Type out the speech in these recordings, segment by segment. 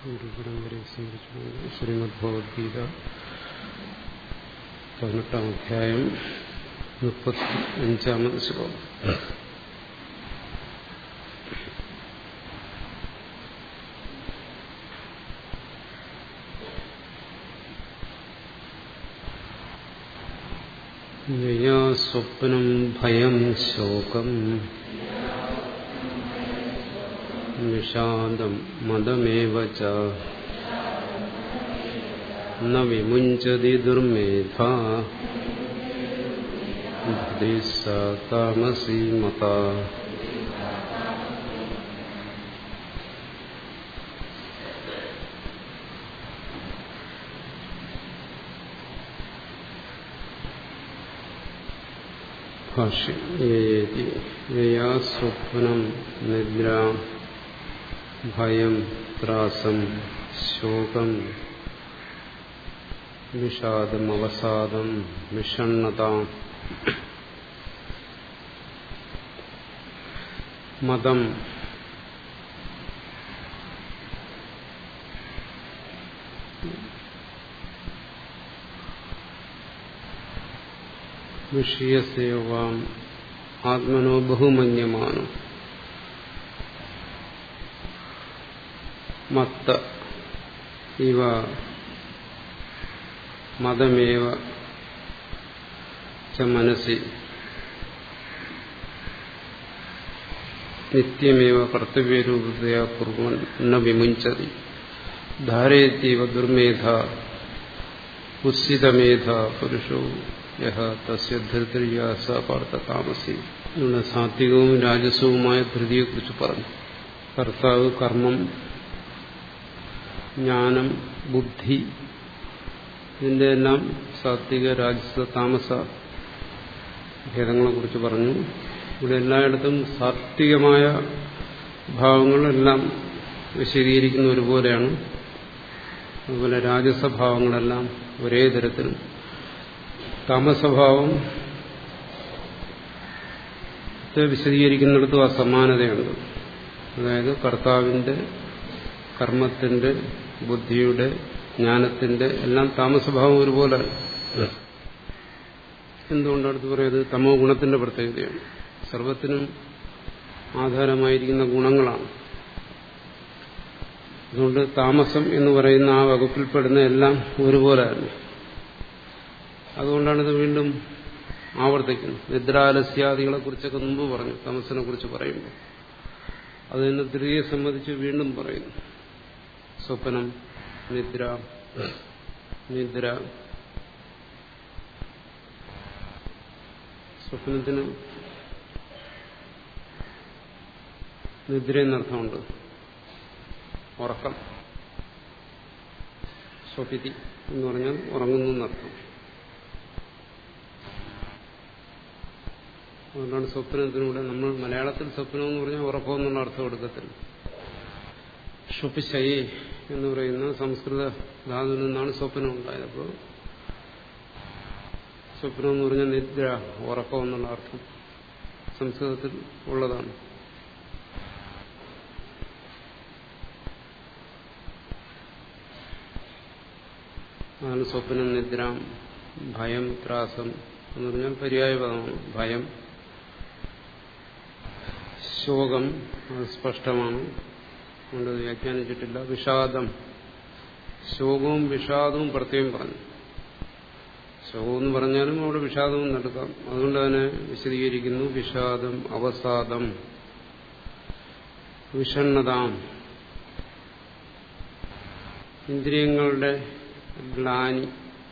ഒരു പരമ്പരയെ സംബന്ധിച്ചുകൊണ്ട് ശ്രീമദ് ഭഗവത്ഗീത പതിനെട്ടാം അധ്യായം മുപ്പത്തി അഞ്ചാമത് ശ്ലോകം യയാ സ്വപ്നം ഭയം ശോകം നിഷാദം മദമേവ ച ന വിമുഞ്ചതി ദുർമേധ ബുദ്ധി സ താമസി മത ഭാഷ്യം യയാ സ്വപ്നം നിദ്ര ഭയം ത്രാസം ശോകം വിഷാദം അവസാദം വിഷണ്ണത മതം വിഷയസേവാം ആത്മനോ ബഹുമന്യമാനം മത്ത ഇവ മതമേവ ച മനസ്സി നിത്യമേവ കർത്തവ്യരൂപതയാ കുറുവൻ ന വിമുഞ്ചതി ധാരയത്തീവ ദുർമേധ ഉത്സിതമേധ പുരുഷോ യഹ തസ്യ ധൃതിയ സ പാർത്ഥ താമസി ഇവിടെ സാത്വികവും രാജസവുമായ ധൃതിയെക്കുറിച്ച് പറഞ്ഞു കർത്താവ് കർമ്മം ജ്ഞാനം ബുദ്ധി ഇതിന്റെ എല്ലാം സാത്വിക രാജസ താമസ ഭേദങ്ങളെ കുറിച്ച് പറഞ്ഞു ഇവിടെ എല്ലായിടത്തും സാത്വികമായ ഭാവങ്ങളെല്ലാം വിശദീകരിക്കുന്ന ഒരുപോലെയാണ് അതുപോലെ രാജസഭാവങ്ങളെല്ലാം ഒരേ തരത്തിലും താമസഭാവം വിശദീകരിക്കുന്നിടത്തും അസമാനതയുണ്ട് അതായത് കർത്താവിന്റെ കർമ്മത്തിന്റെ ബുദ്ധിയുടെ ജ്ഞാനത്തിന്റെ എല്ലാം താമസഭാവം ഒരുപോലെ എന്തുകൊണ്ടടുത്ത് പറയുന്നത് തമോ ഗുണത്തിന്റെ പ്രത്യേകതയാണ് സർവത്തിനും ആധാരമായിരിക്കുന്ന ഗുണങ്ങളാണ് അതുകൊണ്ട് താമസം എന്ന് പറയുന്ന ആ വകുപ്പിൽപ്പെടുന്ന എല്ലാം ഒരുപോലെ തന്നെ അതുകൊണ്ടാണിത് വീണ്ടും ആവർത്തിക്കുന്നത് നിദ്രാലസ്യാദികളെ കുറിച്ചൊക്കെ മുമ്പ് പറഞ്ഞു തമസിനെ കുറിച്ച് പറയുമ്പോൾ അത് തന്നെ ധൃതിയെ സംബന്ധിച്ച് വീണ്ടും പറയുന്നു സ്വപ്നം നിദ്ര നിദ്ര സ്വപ്നത്തിന് നിദ്ര എന്നർത്ഥമുണ്ട് ഉറക്കം സ്വപിതി എന്ന് പറഞ്ഞാൽ ഉറങ്ങുന്നു എന്നർത്ഥം അതുകൊണ്ടാണ് സ്വപ്നത്തിലൂടെ നമ്മൾ മലയാളത്തിൽ സ്വപ്നം എന്ന് പറഞ്ഞാൽ ഉറക്കം എന്നുള്ള അർത്ഥം എടുക്കത്തില്ല ഷുപ്പിശയി എന്ന് പറയുന്ന സംസ്കൃത ധാതുവിൽ നിന്നാണ് സ്വപ്നം ഉണ്ടായത് അപ്പോൾ സ്വപ്നം എന്ന് പറഞ്ഞാൽ നിദ്ര ഉറക്കം എന്നുള്ള അർത്ഥം സംസ്കൃതത്തിൽ ഉള്ളതാണ് അതാണ് സ്വപ്നം നിദ്ര ഭയം ത്രാസം എന്ന് പറഞ്ഞാൽ പര്യായ പദമാണ് ഭയം ശോകം അത് സ്പഷ്ടമാണ് അതുകൊണ്ട് വ്യാഖ്യാനിച്ചിട്ടില്ല വിഷാദം ശോകവും വിഷാദവും പ്രത്യേകം പറഞ്ഞു ശോകം എന്ന് പറഞ്ഞാലും അവിടെ വിഷാദവും നടക്കാം അതുകൊണ്ട് തന്നെ വിശദീകരിക്കുന്നു വിഷാദം അവസാദം വിഷണ്ണതാം ഇന്ദ്രിയങ്ങളുടെ ഗ്ലാനി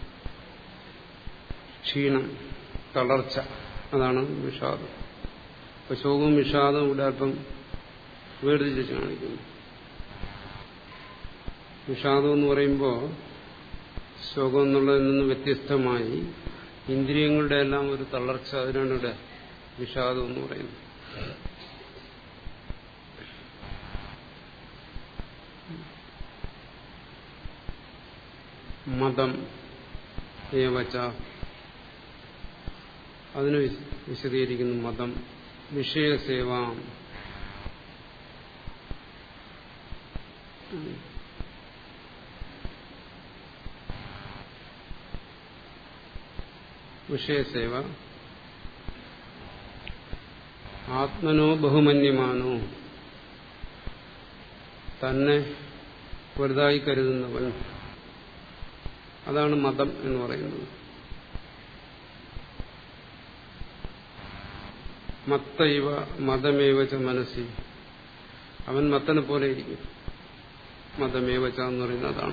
ക്ഷീണം തളർച്ച അതാണ് വിഷാദം അപ്പൊ ശോകവും വിഷാദവും ഇവിടെ അല്പം വേർതിരിച്ച് കാണിക്കുന്നു വിഷാദം എന്ന് പറയുമ്പോൾ ശോകം എന്നുള്ളതിൽ നിന്ന് വ്യത്യസ്തമായി ഇന്ദ്രിയങ്ങളുടെ എല്ലാം ഒരു തളർച്ച അതിനാണ് ഇവിടെ വിഷാദം എന്ന് പറയുന്നത് മതം ഏവച്ച അതിന് വിശദീകരിക്കുന്നു മതം വിഷയസേവ വിഷയസേവ ആത്മനോ ബഹുമന്യമാനോ തന്നെ വലുതായി കരുതുന്നവൻ അതാണ് മതം എന്ന് പറയുന്നത് മത്തൈവ മതമേവച്ച മനസ്സി അവൻ മത്തനെ പോലെ ഇരിക്കും മതമേവച്ച എന്ന് പറയുന്നത് അതാണ്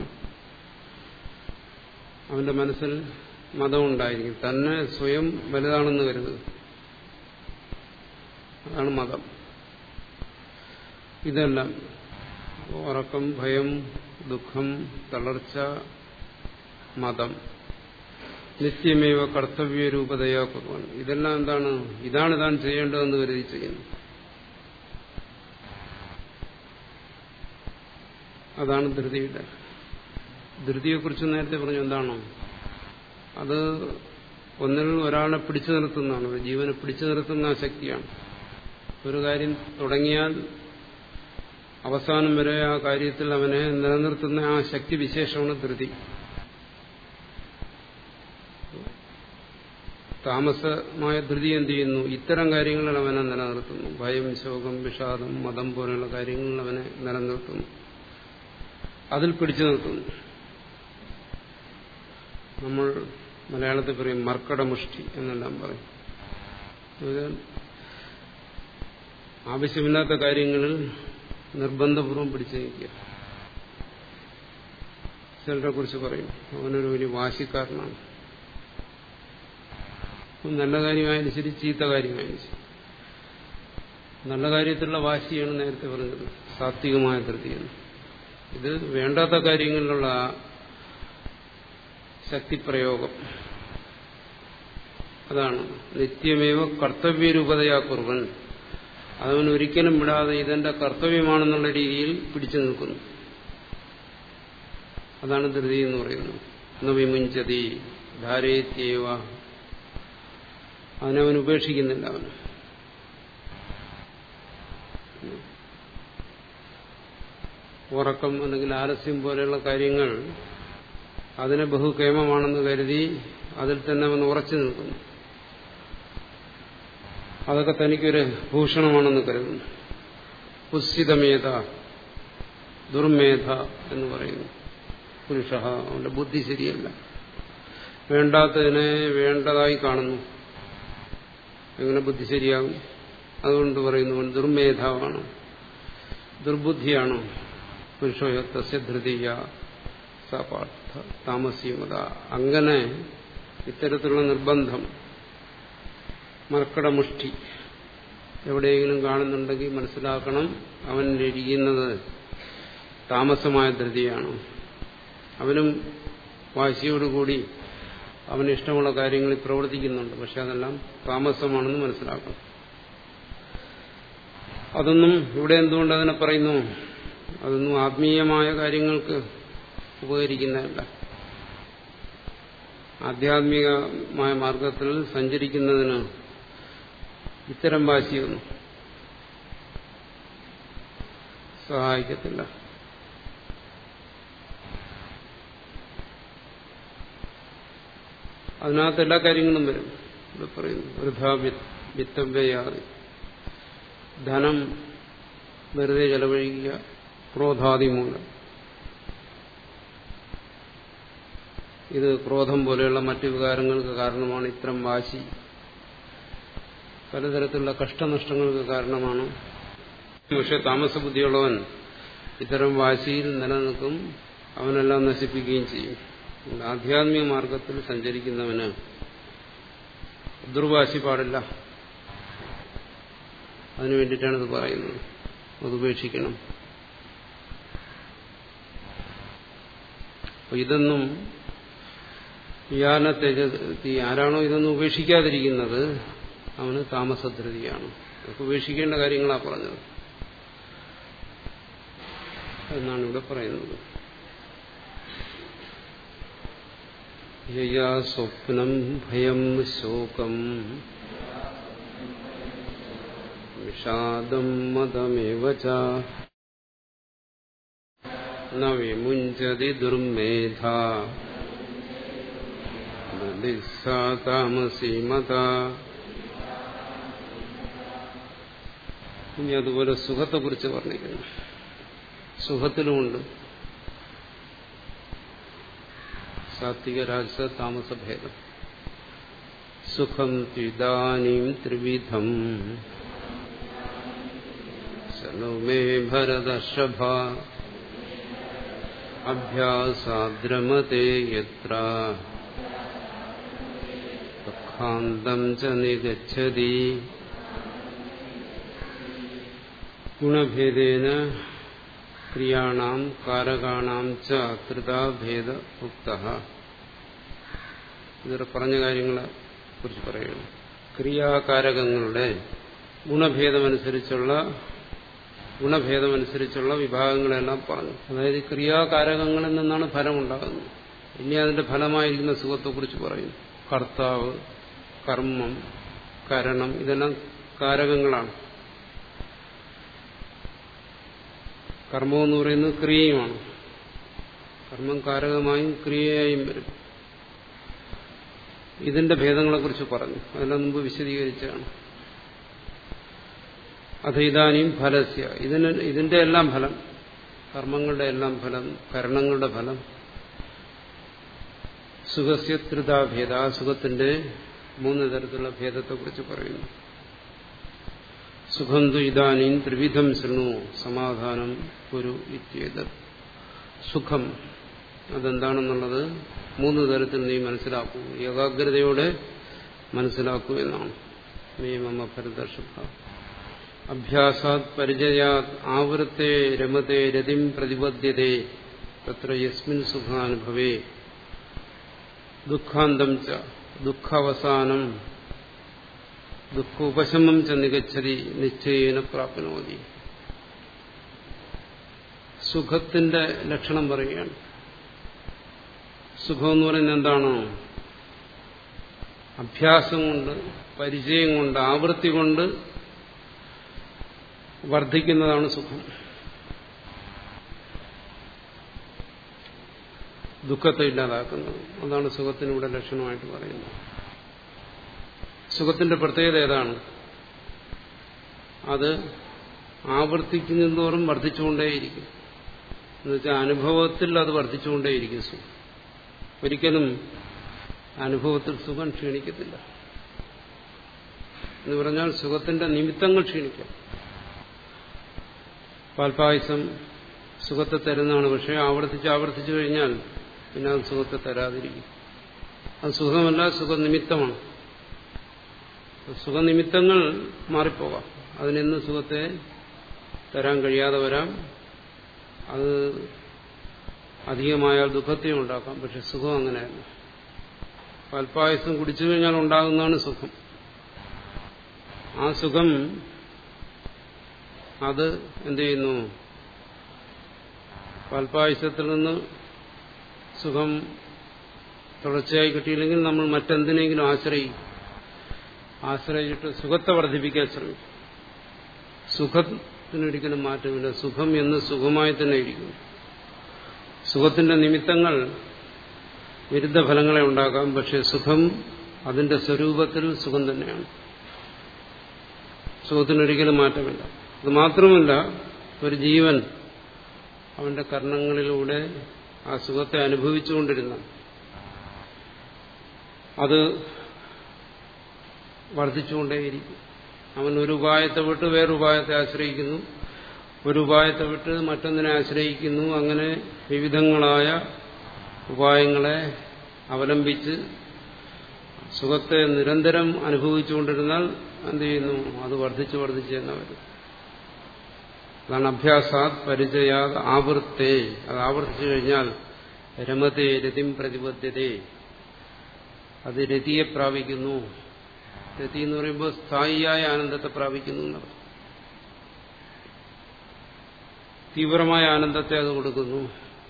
അവന്റെ മനസ്സിൽ മതം ഉണ്ടായിരിക്കും തന്നെ സ്വയം വലുതാണെന്ന് കരുതുക അതാണ് മതം ഇതെല്ലാം ഉറക്കം ഭയം ദുഃഖം തളർച്ച മതം നിത്യമേവ കർത്തവ്യ രൂപതയാക്കുവാൻ ഇതെല്ലാം എന്താണ് ഇതാണ് താൻ ചെയ്യേണ്ടതെന്ന് കരുതി ചെയ്യുന്നു അതാണ് ധൃതിയുടെ ധൃതിയെക്കുറിച്ച് നേരത്തെ പറഞ്ഞു എന്താണോ അത് ഒന്നിൽ ഒരാളെ പിടിച്ചു നിർത്തുന്നതാണ് ഒരു ജീവനെ പിടിച്ചു നിർത്തുന്ന ആ ശക്തിയാണ് ഒരു കാര്യം തുടങ്ങിയാൽ അവസാനം വരെ ആ കാര്യത്തിൽ അവനെ നിലനിർത്തുന്ന ആ ശക്തി വിശേഷമാണ് ധൃതി താമസമായ ധൃതി എന്ത് ചെയ്യുന്നു ഇത്തരം കാര്യങ്ങളിൽ അവനെ നിലനിർത്തുന്നു ഭയം ശോകം വിഷാദം മതം പോലെയുള്ള കാര്യങ്ങളിൽ അവനെ നിലനിർത്തുന്നു അതിൽ പിടിച്ചു നിർത്തുന്നു നമ്മൾ മലയാളത്തിൽ പറയും മർക്കടമുഷ്ടി എന്നെല്ലാം പറയും ആവശ്യമില്ലാത്ത കാര്യങ്ങളിൽ നിർബന്ധപൂർവം പിടിച്ചു നിൽക്കുക ചിലരെ കുറിച്ച് പറയും അവനൊരു വലിയ വാശിക്കാരനാണ് നല്ല കാര്യമായാലും ശരി ചീത്ത കാര്യമായാലും ശരി നല്ല കാര്യത്തിലുള്ള വാശിയാണ് നേരത്തെ പറഞ്ഞത് സാത്വികമായ ധൃതിയെന്ന് ഇത് വേണ്ടാത്ത കാര്യങ്ങളിലുള്ള ശക്തിപ്രയോഗം അതാണ് നിത്യമേവ കർത്തവ്യരൂപതയാക്കുറവൻ അതവൻ ഒരിക്കലും വിടാതെ ഇതെന്റെ കർത്തവ്യമാണെന്നുള്ള രീതിയിൽ പിടിച്ചു നിൽക്കുന്നു അതാണ് ധൃതി എന്ന് പറയുന്നത് നവിമുഞ്ചതി ധാരയത്യവ അതിനവൻ ഉപേക്ഷിക്കുന്നില്ല അവന് ഉറക്കം അല്ലെങ്കിൽ ആലസ്യം പോലെയുള്ള കാര്യങ്ങൾ അതിനെ ബഹുക്ഷേമമാണെന്ന് കരുതി അതിൽ തന്നെ അവൻ ഉറച്ചു നിൽക്കുന്നു അതൊക്കെ തനിക്കൊരു ഭൂഷണമാണെന്ന് കരുതുന്നു പുസ്സിതമേധ ദുർമേധ എന്ന് പറയുന്നു പുരുഷ അവന്റെ ബുദ്ധി ശരിയല്ല വേണ്ടാത്തതിനെ വേണ്ടതായി കാണുന്നു എങ്ങനെ ബുദ്ധി ശരിയാകും അതുകൊണ്ട് പറയുന്നു ദുർമേധാവാണ് ദുർബുദ്ധിയാണ് പുരുഷോയ തസ്യ ധൃതിയ സപാർത്ഥ താമസിയമത അങ്ങനെ ഇത്തരത്തിലുള്ള നിർബന്ധം മർക്കടമുഷ്ടി എവിടെയെങ്കിലും കാണുന്നുണ്ടെങ്കിൽ മനസ്സിലാക്കണം അവൻ ഇരിക്കുന്നത് താമസമായ ധൃതിയാണ് അവനും വാശിയോടുകൂടി അവന് ഇഷ്ടമുള്ള കാര്യങ്ങളിൽ പ്രവർത്തിക്കുന്നുണ്ട് പക്ഷെ അതെല്ലാം താമസമാണെന്ന് മനസ്സിലാക്കണം അതൊന്നും ഇവിടെ എന്തുകൊണ്ട് അതിനെ പറയുന്നു അതൊന്നും ആത്മീയമായ കാര്യങ്ങൾക്ക് ഉപകരിക്കുന്നതല്ല ആധ്യാത്മികമായ മാർഗത്തിൽ സഞ്ചരിക്കുന്നതിന് ഇത്തരം വാശിയൊന്നും സഹായിക്കത്തില്ല അതിനകത്ത് എല്ലാ കാര്യങ്ങളും വരും ഇവിടെ പറയുന്നു വൃഥാ വിത്തവ്യയാതി ധനം വെറുതെ ചെലവഴിക്കുക ക്രോധാദി മൂലം ഇത് ക്രോധം പോലെയുള്ള മറ്റു വികാരങ്ങൾക്ക് കാരണമാണ് ഇത്തരം വാശി പലതരത്തിലുള്ള കഷ്ടനഷ്ടങ്ങൾക്ക് കാരണമാണ് പക്ഷെ താമസബുദ്ധിയുള്ളവൻ ഇത്തരം വാശിയിൽ നിലനിൽക്കും അവനെല്ലാം നശിപ്പിക്കുകയും ചെയ്യും ആധ്യാത്മിക മാർഗത്തിൽ സഞ്ചരിക്കുന്നവന് ദുർവാശി പാടില്ല അതിനു വേണ്ടിയിട്ടാണ് ഇത് പറയുന്നത് അത് ഉപേക്ഷിക്കണം അപ്പൊ ഇതൊന്നും വിചാരണ തെജത്തി ആരാണോ ഇതൊന്നും ഉപേക്ഷിക്കാതിരിക്കുന്നത് അവന് താമസധൃതിയാണ് അതൊക്കെ ഉപേക്ഷിക്കേണ്ട കാര്യങ്ങളാണ് പറഞ്ഞത് എന്നാണ് ഇവിടെ പറയുന്നത് യയാ സ്വപ്നം ഭയം ശോകം വിഷാദം മതമേവ ന വിമുഞ്ചതി ദുർമേധ താമസീമത ഇനി അതുപോലെ സുഖത്തെക്കുറിച്ച് പറഞ്ഞിരിക്കുന്നു സുഖത്തിലുമുണ്ട് സാത്വിക രാജസ താമസ ഭേദം സുഖം ത്വിദാനീം ത്രിവിധം ശനോ മേ ഭരതർഷഭ അഭ്യാസാദ്രമത്തെ യത്ര ദുഃഖാന്തം ച നിഗച്ഛതി ഗുണഭേദേന ക്രിയാണാം കാരകാണാം ച കൃതാഭേദ ഉക്ത ഇതൊക്കെ പറഞ്ഞ കാര്യങ്ങളെ കുറിച്ച് പറയുന്നു ക്രിയാകാരകങ്ങളുടെ ഗുണഭേദമനുസരിച്ചുള്ള ഗുണഭേദമനുസരിച്ചുള്ള വിഭാഗങ്ങളെല്ലാം പറഞ്ഞു അതായത് ക്രിയാകാരകങ്ങളിൽ നിന്നാണ് ഫലമുണ്ടാകുന്നത് ഇനി അതിന്റെ ഫലമായിരിക്കുന്ന സുഖത്തെക്കുറിച്ച് പറയുന്നു കർത്താവ് കർമ്മം കരണം ഇതെല്ലാം കാരകങ്ങളാണ് കർമ്മം എന്ന് പറയുന്നത് ക്രിയയുമാണ് കർമ്മം കാരകമായും ക്രിയയായും വരും ഇതിന്റെ ഭേദങ്ങളെക്കുറിച്ച് പറഞ്ഞു അതെല്ലാം മുമ്പ് വിശദീകരിച്ചാണ് അത് ഇതാനും ഫലസ്യ ഇതിന് ഇതിന്റെ എല്ലാം ഫലം കർമ്മങ്ങളുടെ എല്ലാം ഫലം കരണങ്ങളുടെ ഫലം സുഖസ്യ ത്രിതാഭേദ ആ സുഖത്തിന്റെ മൂന്ന് തരത്തിലുള്ള ഭേദത്തെക്കുറിച്ച് പറയുന്നു സുഖം തു ഇതാനും ത്രിവിധം ശൃണു സമാധാനം ഒരു ഇത്യേത് സുഖം അതെന്താണെന്നുള്ളത് മൂന്ന് തരത്തിൽ നീ മനസ്സിലാക്കൂ ഏകാഗ്രതയോടെ മനസ്സിലാക്കൂ എന്നാണ് മേ മമ ഭരതർഷഭ അഭ്യാസാത് പരിചയാത് ആവൃത്തെ രമത്തെ രതിം പ്രതിപദ്യതേ തത്ര യസ്മിൻ സുഖാനുഭവേ ദുഃഖാന്തം ച ദുഃഖാവസാനം ദുഃഖോപശമം ച നികച്ചതി നിശ്ചയേന പ്രാപ്നോതി സുഖത്തിന്റെ ലക്ഷണം പറയുകയാണ് സുഖം എന്ന് പറയുന്നത് എന്താണ് അഭ്യാസം കൊണ്ട് പരിചയം കൊണ്ട് ആവൃത്തി കൊണ്ട് വർദ്ധിക്കുന്നതാണ് സുഖം ദുഃഖത്തെ ഇല്ലാതാക്കുന്നത് അതാണ് സുഖത്തിനിവിടെ ലക്ഷണമായിട്ട് പറയുന്നത് സുഖത്തിന്റെ പ്രത്യേകത ഏതാണ് അത് ആവർത്തിക്കുന്നതോറും വർദ്ധിച്ചുകൊണ്ടേയിരിക്കും എന്നുവെച്ചാൽ അനുഭവത്തിൽ അത് വർദ്ധിച്ചുകൊണ്ടേയിരിക്കും സുഖം ഒരിക്കലും അനുഭവത്തിൽ സുഖം ക്ഷീണിക്കത്തില്ല എന്ന് പറഞ്ഞാൽ സുഖത്തിന്റെ നിമിത്തങ്ങൾ ക്ഷീണിക്കാം പാൽപായസം സുഖത്തെ തരുന്നതാണ് പക്ഷെ ആവർത്തിച്ച് ആവർത്തിച്ചു കഴിഞ്ഞാൽ പിന്നെ അത് സുഖത്തെ തരാതിരിക്കും അത് സുഖമല്ല സുഖനിമിത്തമാണ് സുഖനിമിത്തങ്ങൾ മാറിപ്പോകാം അതിനെന്ന് സുഖത്തെ തരാൻ കഴിയാതെ വരാം അത് അധികമായാൽ ദുഃഖത്തെയും ഉണ്ടാക്കാം പക്ഷെ സുഖം അങ്ങനെയല്ല പാൽപ്പായസം കുടിച്ചു കഴിഞ്ഞാൽ ഉണ്ടാകുന്നതാണ് സുഖം ആ സുഖം അത് എന്ത് ചെയ്യുന്നു പാൽപ്പായസത്തിൽ നിന്ന് സുഖം തുടർച്ചയായി കിട്ടിയില്ലെങ്കിൽ നമ്മൾ മറ്റെന്തിനെങ്കിലും ആശ്രയിക്കും ആശ്രയിച്ചിട്ട് സുഖത്തെ വർദ്ധിപ്പിക്കാൻ ശ്രമിക്കും സുഖത്തിനൊരിക്കലും മാറ്റമില്ല സുഖം എന്ന് സുഖമായി തന്നെ ഇരിക്കുന്നു സുഖത്തിന്റെ നിമിത്തങ്ങൾ വിരുദ്ധ ഫലങ്ങളെ ഉണ്ടാക്കാം പക്ഷെ സുഖം അതിന്റെ സ്വരൂപത്തിൽ സുഖം തന്നെയാണ് സുഖത്തിനൊരിക്കലും മാറ്റമില്ല അത് മാത്രമല്ല ഒരു ജീവൻ അവന്റെ കർണങ്ങളിലൂടെ ആ സുഖത്തെ അനുഭവിച്ചുകൊണ്ടിരുന്ന അത് വർദ്ധിച്ചുകൊണ്ടേയിരിക്കും അവൻ ഒരു ഉപായത്തെ വിട്ട് വേറെ ഉപായത്തെ ആശ്രയിക്കുന്നു ഒരു ഉപായത്തെ വിട്ട് മറ്റൊന്നിനെ ആശ്രയിക്കുന്നു അങ്ങനെ വിവിധങ്ങളായ ഉപായങ്ങളെ അവലംബിച്ച് സുഖത്തെ നിരന്തരം അനുഭവിച്ചുകൊണ്ടിരുന്നാൽ എന്ത് ചെയ്യുന്നു അത് വർദ്ധിച്ച് വർദ്ധിച്ച് തന്നെ വരും അതാണ് അഭ്യാസാത് പരിചയാത് ആവൃത്തെ അത് ആവർത്തിച്ചു കഴിഞ്ഞാൽ രമതേ രതിം പ്രതിബദ്ധതേ അത് രതിയെ പ്രാപിക്കുന്നു രതി എന്ന് പറയുമ്പോൾ സ്ഥായിയായ ആനന്ദത്തെ പ്രാപിക്കുന്നു എന്നർത്ഥം തീവ്രമായ ആനന്ദത്തെ അത് കൊടുക്കുന്നു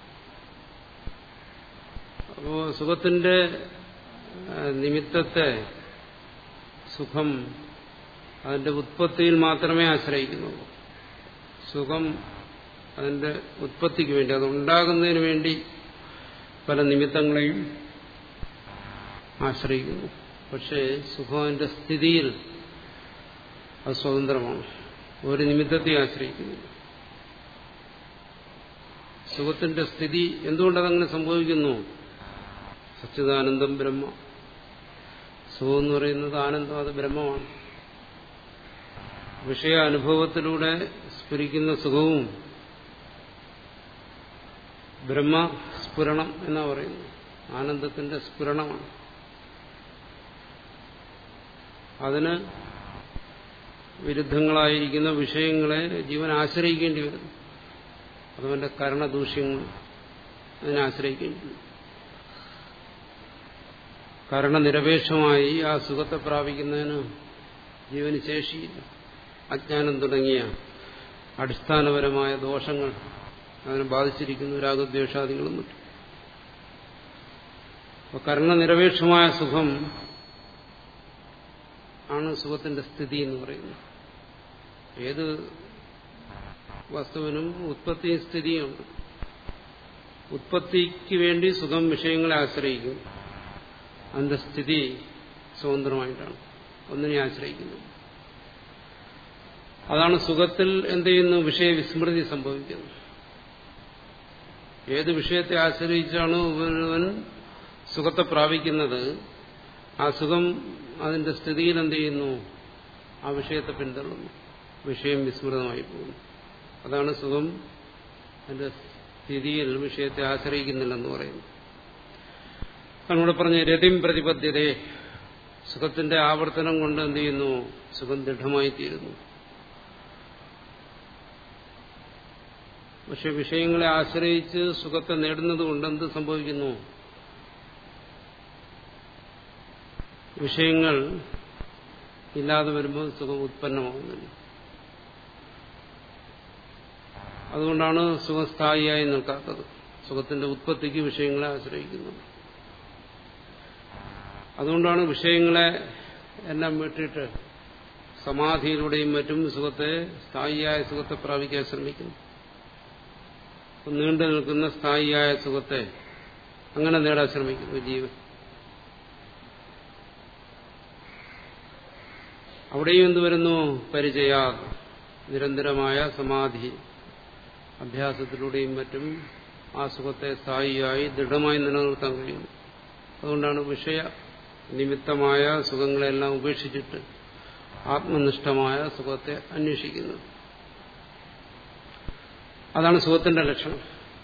അപ്പോ സുഖത്തിന്റെ നിമിത്തത്തെ സുഖം അതിന്റെ ഉത്പത്തിയിൽ മാത്രമേ ആശ്രയിക്കുന്നുള്ളൂ സുഖം അതിന്റെ ഉത്പത്തിക്ക് വേണ്ടി അത് ഉണ്ടാകുന്നതിന് വേണ്ടി പല നിമിത്തങ്ങളെയും ആശ്രയിക്കുന്നു പക്ഷേ സുഖത്തിന്റെ സ്ഥിതിയിൽ അത് സ്വതന്ത്രമാണ് ഒരു നിമിത്തത്തെ ആശ്രയിക്കുന്നില്ല സുഖത്തിന്റെ സ്ഥിതി എന്തുകൊണ്ടതങ്ങനെ സംഭവിക്കുന്നു സച്ചിദാനന്ദം ബ്രഹ്മ സുഖം എന്ന് പറയുന്നത് ആനന്ദം അത് ബ്രഹ്മമാണ് വിഷയാനുഭവത്തിലൂടെ സ്ഫുരിക്കുന്ന സുഖവും ബ്രഹ്മസ്ഫുരണം എന്നാ പറയുന്നു ആനന്ദത്തിന്റെ സ്ഫുരണമാണ് അതിന് വിരുദ്ധങ്ങളായിരിക്കുന്ന വിഷയങ്ങളെ ജീവൻ ആശ്രയിക്കേണ്ടി വരുന്നു അതവന്റെ കരണദൂഷ്യങ്ങൾ അതിനെ ആശ്രയിക്കേണ്ടി വരും കരണനിരപേക്ഷമായി ആ സുഖത്തെ പ്രാപിക്കുന്നതിന് ജീവന് ശേഷിയില്ല അജ്ഞാനം തുടങ്ങിയ അടിസ്ഥാനപരമായ ദോഷങ്ങൾ അതിനെ ബാധിച്ചിരിക്കുന്നു രാഗദ്വേഷാദികളും മറ്റും അപ്പൊ കർണനിരപേക്ഷമായ സുഖം ആണ് സുഖത്തിന്റെ സ്ഥിതി എന്ന് പറയുന്നത് ഏത് വസ്തുവിനും ഉത്പത്തിയും സ്ഥിതിയുണ്ട് ഉത്പത്തിക്ക് വേണ്ടി സുഖം വിഷയങ്ങളെ ആശ്രയിക്കും അതിന്റെ സ്ഥിതി സ്വതന്ത്രമായിട്ടാണ് ഒന്നിനെ ആശ്രയിക്കുന്നത് അതാണ് സുഖത്തിൽ എന്ത് ചെയ്യുന്നു വിഷയവിസ്മൃതി സംഭവിക്കുന്നത് ഏത് വിഷയത്തെ ആശ്രയിച്ചാണ് ഒരുവൻ സുഖത്തെ പ്രാപിക്കുന്നത് ആ സുഖം അതിന്റെ സ്ഥിതിയിൽ എന്ത് ചെയ്യുന്നു ആ വിഷയത്തെ പിന്തള്ളുന്നു വിഷയം വിസ്മൃതമായി പോകുന്നു അതാണ് സുഖം അതിന്റെ സ്ഥിതിയിൽ വിഷയത്തെ ആശ്രയിക്കുന്നില്ലെന്ന് പറയുന്നു നമ്മളിവിടെ പറഞ്ഞ രതിം പ്രതിപദ്ധ്യതയെ സുഖത്തിന്റെ ആവർത്തനം കൊണ്ട് എന്ത് ചെയ്യുന്നു സുഖം ദൃഢമായി തീരുന്നു പക്ഷെ വിഷയങ്ങളെ ആശ്രയിച്ച് സുഖത്തെ നേടുന്നത് കൊണ്ട് എന്ത് സംഭവിക്കുന്നു വിഷയങ്ങൾ ഇല്ലാതെ വരുമ്പോൾ സുഖം ഉത്പന്നമാകുന്നില്ല അതുകൊണ്ടാണ് സുഖസ്ഥായിയായി നിൽക്കാത്തത് സുഖത്തിന്റെ ഉത്പത്തിക്ക് വിഷയങ്ങളെ ആശ്രയിക്കുന്നത് അതുകൊണ്ടാണ് വിഷയങ്ങളെ എല്ലാം വിട്ടിട്ട് സമാധിയിലൂടെയും മറ്റും സുഖത്തെ സ്ഥായിയായ സുഖത്തെ പ്രാപിക്കാൻ ശ്രമിക്കുന്നു നീണ്ടു നിൽക്കുന്ന സ്ഥായിയായ സുഖത്തെ അങ്ങനെ നേടാൻ ശ്രമിക്കുന്നു ജീവൻ അവിടെയും എന്ത് വരുന്നു പരിചയ നിരന്തരമായ സമാധി അഭ്യാസത്തിലൂടെയും മറ്റും ആ സുഖത്തെ സ്ഥായിയായി ദൃഢമായി നിലനിർത്താൻ കഴിയുന്നു അതുകൊണ്ടാണ് വിഷയ നിമിത്തമായ സുഖങ്ങളെല്ലാം ഉപേക്ഷിച്ചിട്ട് ആത്മനിഷ്ഠമായ സുഖത്തെ അന്വേഷിക്കുന്നത് അതാണ് സുഖത്തിന്റെ ലക്ഷണം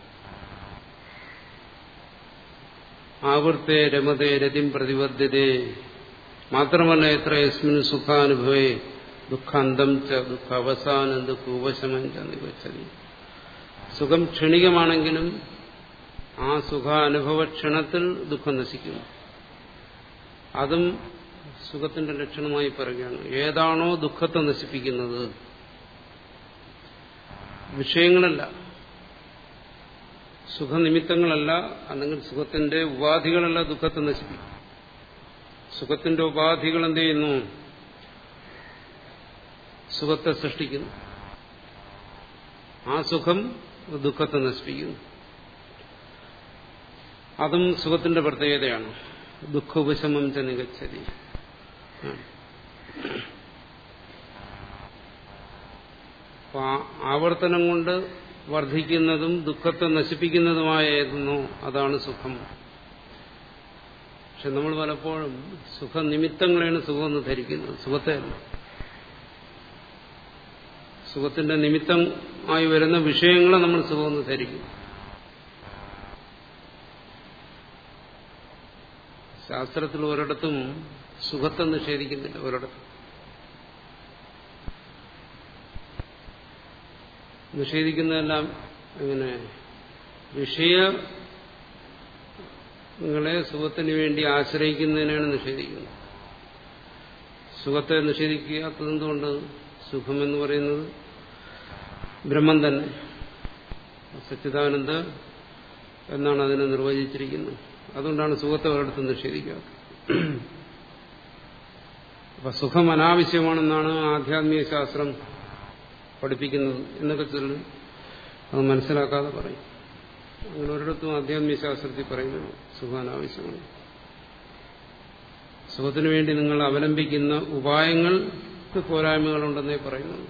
ആവൃത്തെ രമതേ രതിം പ്രതിബദ്ധതേ മാത്രമല്ല എത്ര യസ്മിൻ സുഖാനുഭവേ ദുഃഖാന്തം ച ദുഃഖ അവസാനം ദുഃഖ ഉപശമം ച നിവച്ചതി സുഖം ക്ഷണികമാണെങ്കിലും ആ സുഖാനുഭവ ക്ഷണത്തിൽ ദുഃഖം നശിക്കുന്നു അതും സുഖത്തിന്റെ ലക്ഷണമായി പറയുകയാണ് ഏതാണോ ദുഃഖത്തെ നശിപ്പിക്കുന്നത് വിഷയങ്ങളല്ല സുഖനിമിത്തങ്ങളല്ല അല്ലെങ്കിൽ സുഖത്തിന്റെ ഉപാധികളല്ല ദുഃഖത്തെ നശിപ്പിക്കും സുഖത്തിന്റെ ഉപാധികൾ എന്ത് ചെയ്യുന്നു സുഖത്തെ സൃഷ്ടിക്കുന്നു ആ സുഖം ദുഃഖത്തെ നശിപ്പിക്കുന്നു അതും സുഖത്തിന്റെ പ്രത്യേകതയാണ് ദുഃഖ ഉപശമം ച നികച്ചതി ആവർത്തനം കൊണ്ട് വർദ്ധിക്കുന്നതും ദുഃഖത്തെ നശിപ്പിക്കുന്നതുമായിരുന്നു അതാണ് സുഖം പക്ഷെ നമ്മൾ പലപ്പോഴും സുഖനിമിത്തങ്ങളെയാണ് സുഖമെന്ന് ധരിക്കുന്നത് സുഖത്തെ സുഖത്തിന്റെ നിമിത്തമായി വരുന്ന വിഷയങ്ങളെ നമ്മൾ സുഖമെന്ന് ധരിക്കും ശാസ്ത്രത്തിൽ ഒരിടത്തും സുഖത്തെ നിഷേധിക്കുന്നില്ല ഒരിടത്തും നിഷേധിക്കുന്നതെല്ലാം ഇങ്ങനെ വിഷയങ്ങളെ സുഖത്തിന് വേണ്ടി ആശ്രയിക്കുന്നതിനാണ് നിഷേധിക്കുന്നത് സുഖത്തെ നിഷേധിക്കാത്തത് എന്തുകൊണ്ട് സുഖമെന്ന് പറയുന്നത് ബ്രഹ്മം തന്നെ സച്ചിദാനന്ദ എന്നാണ് അതിനെ നിർവചിച്ചിരിക്കുന്നത് അതുകൊണ്ടാണ് സുഖത്തെ ഒരിടത്ത് നിഷേധിക്കാത്തത് അപ്പൊ സുഖം അനാവശ്യമാണെന്നാണ് ആധ്യാത്മിക ശാസ്ത്രം പഠിപ്പിക്കുന്നത് എന്നൊക്കെ ചൊല്ലി അത് മനസ്സിലാക്കാതെ പറയും അങ്ങനെ ഒരിടത്തും ആധ്യാത്മിക ശാസ്ത്രത്തിൽ പറയുന്നു സുഖം അനാവശ്യമാണ് സുഖത്തിനു വേണ്ടി നിങ്ങൾ അവലംബിക്കുന്ന ഉപായങ്ങൾക്ക് പോരായ്മകളുണ്ടെന്നേ പറയുന്നു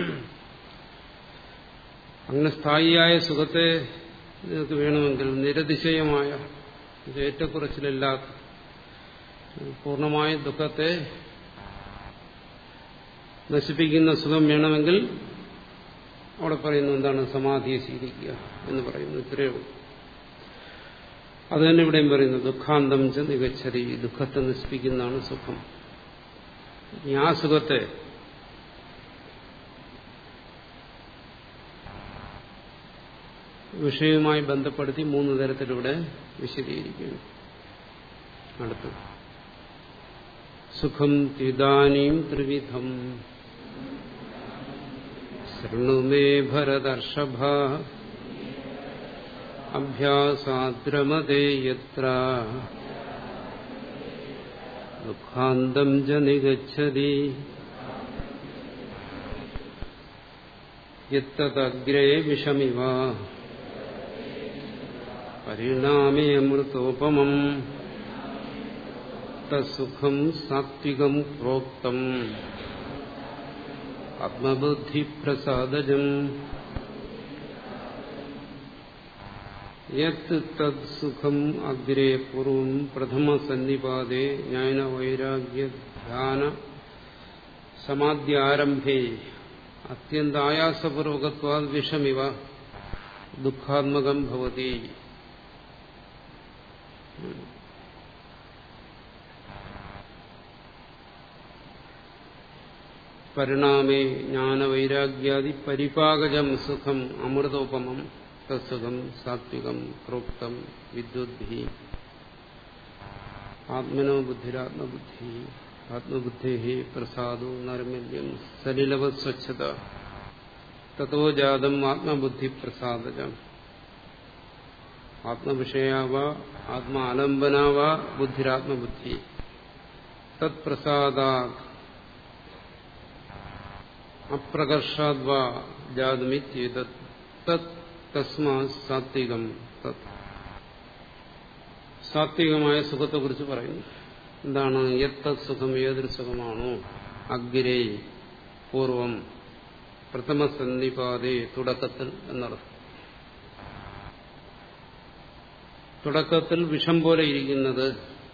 അങ്ങനെ സ്ഥായിയായ സുഖത്തെ നിങ്ങൾക്ക് വേണമെങ്കിൽ നിരതിശയമായ ഏറ്റക്കുറച്ചിലില്ലാത്ത പൂർണ്ണമായ ദുഃഖത്തെ നശിപ്പിക്കുന്ന സുഖം വേണമെങ്കിൽ അവിടെ പറയുന്നു എന്താണ് സമാധിയെ ശീലിക്കുക എന്ന് പറയുന്നു ഇത്രയേ ഉള്ളൂ അത് തന്നെ ഇവിടെയും പറയുന്നു ദുഃഖാന്തം ച നികച്ചതി ദുഃഖത്തെ നശിപ്പിക്കുന്നതാണ് സുഖം ഇനി ആ സുഖത്തെ വിഷയവുമായി ബന്ധപ്പെടുത്തി മൂന്ന് തരത്തിലൂടെ വിശദീകരിക്കുന്നു അടുത്ത് സുഖം ത്വിദാനീം ത്രിവിധം ശൃണുമേ ഭരതർഷഭ അഭ്യാസാദ്രമതേ യത്ര ദുഃഖാന്തം ച നിഗച്ഛതി യത്തഗ്രേ വിഷമിവ പരിണാമേ അമൃതോപമം തസുഖം സാത്വികം പ്രോക്തം ആത്മബുദ്ധിപ്രസാദജം യത് തത് സുഖം അഗ്രേ പൂർവം പ്രഥമ സന്നിപാതേ ജ്ഞാന വൈരാഗ്യ ധ്യാന സമാധ്യാരംഭേ അത്യന്തായാസപൂർവകത്വാത് വിഷമിവ ദുഃഖാത്മകം ഭവതി പരിണാമേ ജ്ഞാനവൈരാഗ്യാദി പരിപാകജം സുഖം അമൃതോപമം തത്സുഖം സാത്വികം പ്രോക്തം വിദ്വദ്ഭി ആത്മനോ ബുദ്ധിരാത്മബുദ്ധി ആത്മബുദ്ധി പ്രസാദോ നൈർമല്യം സലിലവ സ്വച്ഛത തത്തോ ജാതം ആത്മബുദ്ധി പ്രസാദജം ആത്മവിഷയാവ ആത്മാലംബനാവ ബുദ്ധിരാത്മബുദ്ധി തത്പ്രസാദാത് അപ്രകർഷാദ്വാ ജാതമിത്യേതത് തത് തസ്മാ സാത്വികം തത് സാത്വികമായ സുഖത്തെക്കുറിച്ച് പറയുന്നു എന്താണ് എത്ത സുഖം ഏതൊരു സുഖമാണോ അഗ്രേ പൂർവം പ്രഥമ സന്നിപാതേ തുടക്കത്തിൽ എന്നർത്ഥം തുടക്കത്തിൽ വിഷം പോലെ ഇരിക്കുന്നത്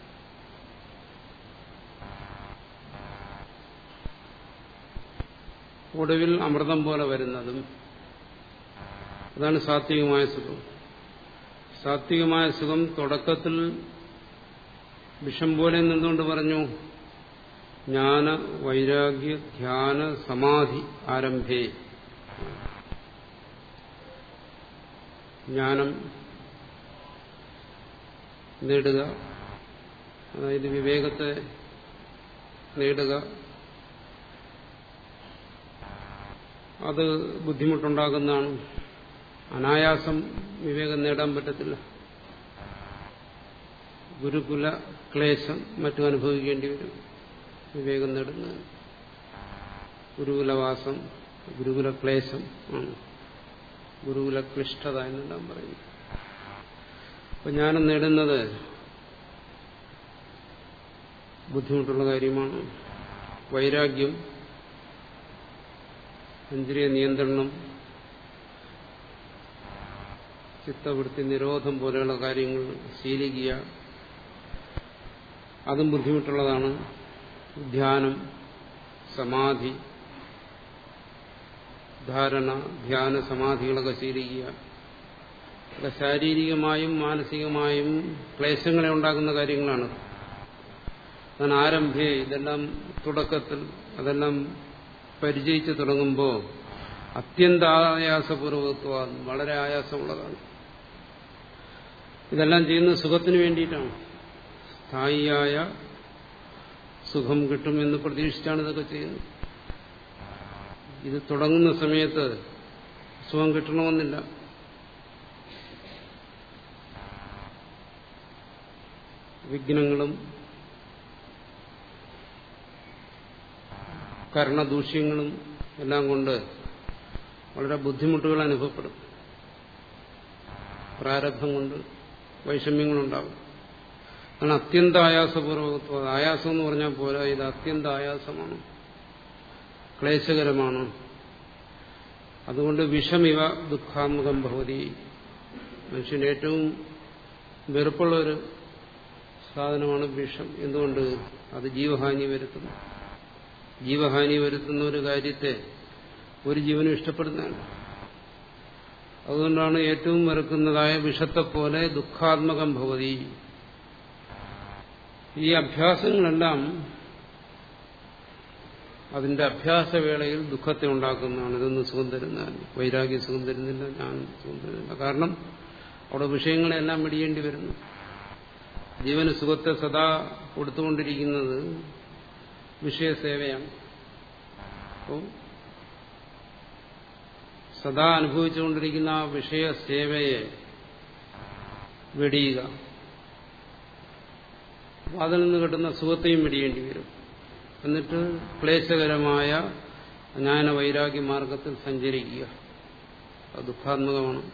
ഒടുവിൽ അമൃതം പോലെ വരുന്നതും അതാണ് സാത്വികമായ സുഖം സാത്വികമായ സുഖം തുടക്കത്തിൽ വിഷം പോലെ നിന്നുകൊണ്ട് പറഞ്ഞു ജ്ഞാന വൈരാഗ്യ ധ്യാന സമാധി ആരംഭേ ജ്ഞാനം നേടുക അതായത് വിവേകത്തെ നേടുക അത് ബുദ്ധിമുട്ടുണ്ടാകുന്നതാണ് അനായാസം വിവേകം നേടാൻ പറ്റത്തില്ല ഗുരുകുല ക്ലേശം മറ്റും അനുഭവിക്കേണ്ടി വരും വിവേകം നേടുന്നത് ഗുരുകുലവാസം ഗുരുകുല ക്ലേശം ആണ് ഗുരുകുല ക്ലിഷ്ടത എന്നെല്ലാം പറയുന്നു അപ്പൊ ജ്ഞാനം നേടുന്നത് ബുദ്ധിമുട്ടുള്ള കാര്യമാണ് വൈരാഗ്യം ഇന്ദ്രിയ നിയന്ത്രണം ചിത്തവൃത്തി നിരോധം പോലെയുള്ള കാര്യങ്ങൾ ശീലിക്കുക അതും ബുദ്ധിമുട്ടുള്ളതാണ് ധ്യാനം സമാധി ധാരണ ധ്യാന സമാധികളൊക്കെ ശീലിക്കുക ഒക്കെ ശാരീരികമായും മാനസികമായും ക്ലേശങ്ങളെ ഉണ്ടാക്കുന്ന കാര്യങ്ങളാണ് അതാണ് ആരംഭേ ഇതെല്ലാം തുടക്കത്തിൽ അതെല്ലാം പരിചയിച്ചു തുടങ്ങുമ്പോൾ അത്യന്തായാസപൂർവത്വ വളരെ ആയാസമുള്ളതാണ് ഇതെല്ലാം ചെയ്യുന്നത് സുഖത്തിന് വേണ്ടിയിട്ടാണ് സ്ഥായിയായ സുഖം കിട്ടുമെന്ന് പ്രതീക്ഷിച്ചാണ് ഇതൊക്കെ ചെയ്യുന്നത് ഇത് തുടങ്ങുന്ന സമയത്ത് സുഖം കിട്ടണമെന്നില്ല വിഘ്നങ്ങളും കർണദൂഷ്യങ്ങളും എല്ലാം കൊണ്ട് വളരെ ബുദ്ധിമുട്ടുകൾ അനുഭവപ്പെടും പ്രാരബ്ധം കൊണ്ട് വൈഷമ്യങ്ങളുണ്ടാകും ആണ് അത്യന്ത ആയാസപൂർവകത്വം ആയാസം എന്ന് പറഞ്ഞാൽ പോരാ ഇത് അത്യന്ത ആയാസമാണ് ക്ലേശകരമാണ് അതുകൊണ്ട് വിഷമിവ ദുഃഖാത്മകം ഭവതി മനുഷ്യന് ഏറ്റവും വെറുപ്പുള്ള ഒരു സാധനമാണ് വിഷം എന്തുകൊണ്ട് അത് ജീവഹാനി വരുത്തുന്നു ജീവഹാനി വരുത്തുന്ന ഒരു കാര്യത്തെ ഒരു ജീവനും ഇഷ്ടപ്പെടുന്നതാണ് അതുകൊണ്ടാണ് ഏറ്റവും വെറുക്കുന്നതായ വിഷത്തെപ്പോലെ ദുഃഖാത്മകം ഭവതി ഈ അഭ്യാസങ്ങളെല്ലാം അതിന്റെ അഭ്യാസവേളയിൽ ദുഃഖത്തെ ഉണ്ടാക്കുന്നതാണ് ഇതൊന്നും സുഖം തരുന്നതാണ് വൈരാഗ്യ സുഖം തരുന്നില്ല ഞാൻ സുഖം തരുന്നില്ല കാരണം അവിടെ വിഷയങ്ങളെല്ലാം വെടിയേണ്ടി വരുന്നു ജീവന് സുഖത്തെ സദാ കൊടുത്തുകൊണ്ടിരിക്കുന്നത് വിഷയസേവയാണ് അപ്പോൾ സദാ അനുഭവിച്ചുകൊണ്ടിരിക്കുന്ന ആ വിഷയസേവയെ വെടിയുക അതിൽ നിന്ന് കിട്ടുന്ന സുഖത്തെയും വെടിയേണ്ടി വരും എന്നിട്ട് ക്ലേശകരമായ ജ്ഞാന വൈരാഗ്യ മാർഗത്തിൽ സഞ്ചരിക്കുക അത് ദുഃഖാത്മകമാണ്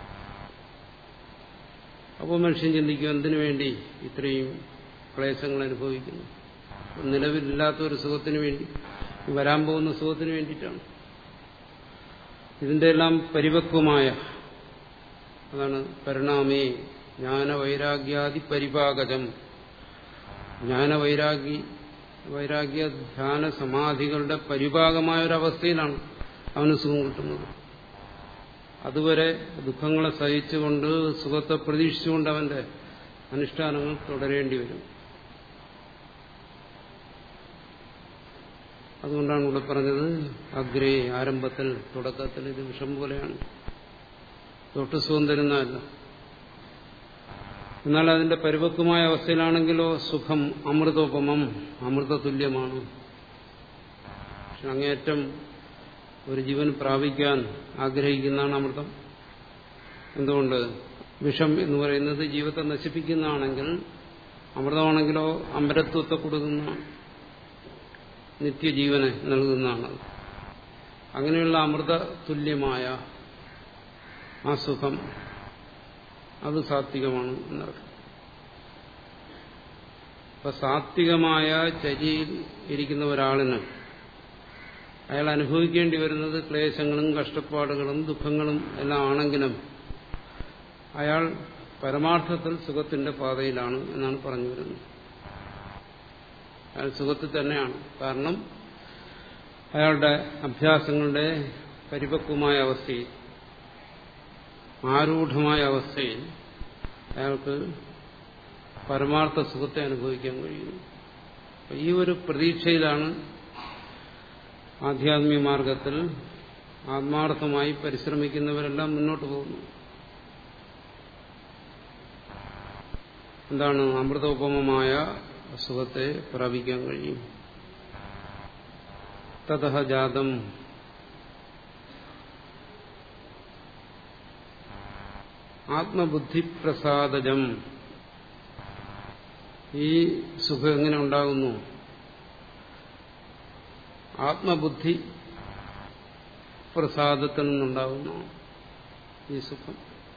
അപ്പോൾ മനുഷ്യൻ ചിന്തിക്കും എന്തിനു വേണ്ടി ഇത്രയും ക്ലേശങ്ങൾ അനുഭവിക്കുന്നു നിലവിലില്ലാത്ത ഒരു സുഖത്തിന് വേണ്ടി വരാൻ പോകുന്ന സുഖത്തിന് വേണ്ടിയിട്ടാണ് ഇതിന്റെ എല്ലാം പരിപക്വമായ അതാണ് പരിണാമേ ജ്ഞാനവൈരാഗ്യാദി പരിപാകജം ജ്ഞാനവൈരാഗ്യ വൈരാഗ്യ ധ്യാന സമാധികളുടെ പരിഭാഗമായ ഒരവസ്ഥയിലാണ് അവന് സുഖം കിട്ടുന്നത് അതുവരെ ദുഃഖങ്ങളെ സഹിച്ചുകൊണ്ട് സുഖത്തെ പ്രതീക്ഷിച്ചുകൊണ്ട് അവന്റെ അനുഷ്ഠാനങ്ങൾ തുടരേണ്ടി വരും അതുകൊണ്ടാണ് ഇവിടെ പറഞ്ഞത് അഗ്രേ ആരംഭത്തിൽ തുടക്കത്തിൽ ഇത് വിഷം പോലെയാണ് തൊട്ട് സുഖം തരുന്നതല്ല എന്നാൽ അതിന്റെ പരിപക്വമായ അവസ്ഥയിലാണെങ്കിലോ സുഖം അമൃതോപമം അമൃതതുല്യമാണ് പക്ഷെ അങ്ങേയറ്റം ഒരു ജീവൻ പ്രാപിക്കാൻ ആഗ്രഹിക്കുന്നതാണ് അമൃതം എന്തുകൊണ്ട് വിഷം എന്ന് പറയുന്നത് ജീവിതത്തെ നശിപ്പിക്കുന്നതാണെങ്കിൽ അമൃതമാണെങ്കിലോ അമരത്വത്തെ കൊടുക്കുന്ന നിത്യജീവനെ നൽകുന്നതാണ് അങ്ങനെയുള്ള അമൃത തുല്യമായ ആ സുഖം അത് സാത്വികമാണ് എന്നർത്ഥം അപ്പൊ സാത്വികമായ ചരിയിൽ ഇരിക്കുന്ന ഒരാളിന് അയാൾ അനുഭവിക്കേണ്ടി വരുന്നത് ക്ലേശങ്ങളും കഷ്ടപ്പാടുകളും ദുഃഖങ്ങളും എല്ലാം ആണെങ്കിലും അയാൾ പരമാർത്ഥത്തിൽ സുഖത്തിന്റെ പാതയിലാണ് എന്നാണ് പറഞ്ഞു വരുന്നത് അയാൾ സുഖത്തിൽ തന്നെയാണ് കാരണം അയാളുടെ അഭ്യാസങ്ങളുടെ പരിപക്വമായ അവസ്ഥയിൽ ആരൂഢമായ അവസ്ഥയിൽ അയാൾക്ക് പരമാർത്ഥ സുഖത്തെ അനുഭവിക്കാൻ കഴിയുന്നു ഈ ഒരു പ്രതീക്ഷയിലാണ് ആധ്യാത്മിക മാർഗത്തിൽ ആത്മാർത്ഥമായി പരിശ്രമിക്കുന്നവരെല്ലാം മുന്നോട്ട് പോകുന്നു എന്താണ് അമൃതോപമമായ സുഖത്തെ പ്രാപിക്കാൻ കഴിയും തതഹ ജാതം ആത്മബുദ്ധിപ്രസാദജം ഈ സുഖം എങ്ങനെ ഉണ്ടാകുന്നു ആത്മബുദ്ധി പ്രസാദത്തിൽ നിന്നുണ്ടാകുന്നു ഈ സുഖം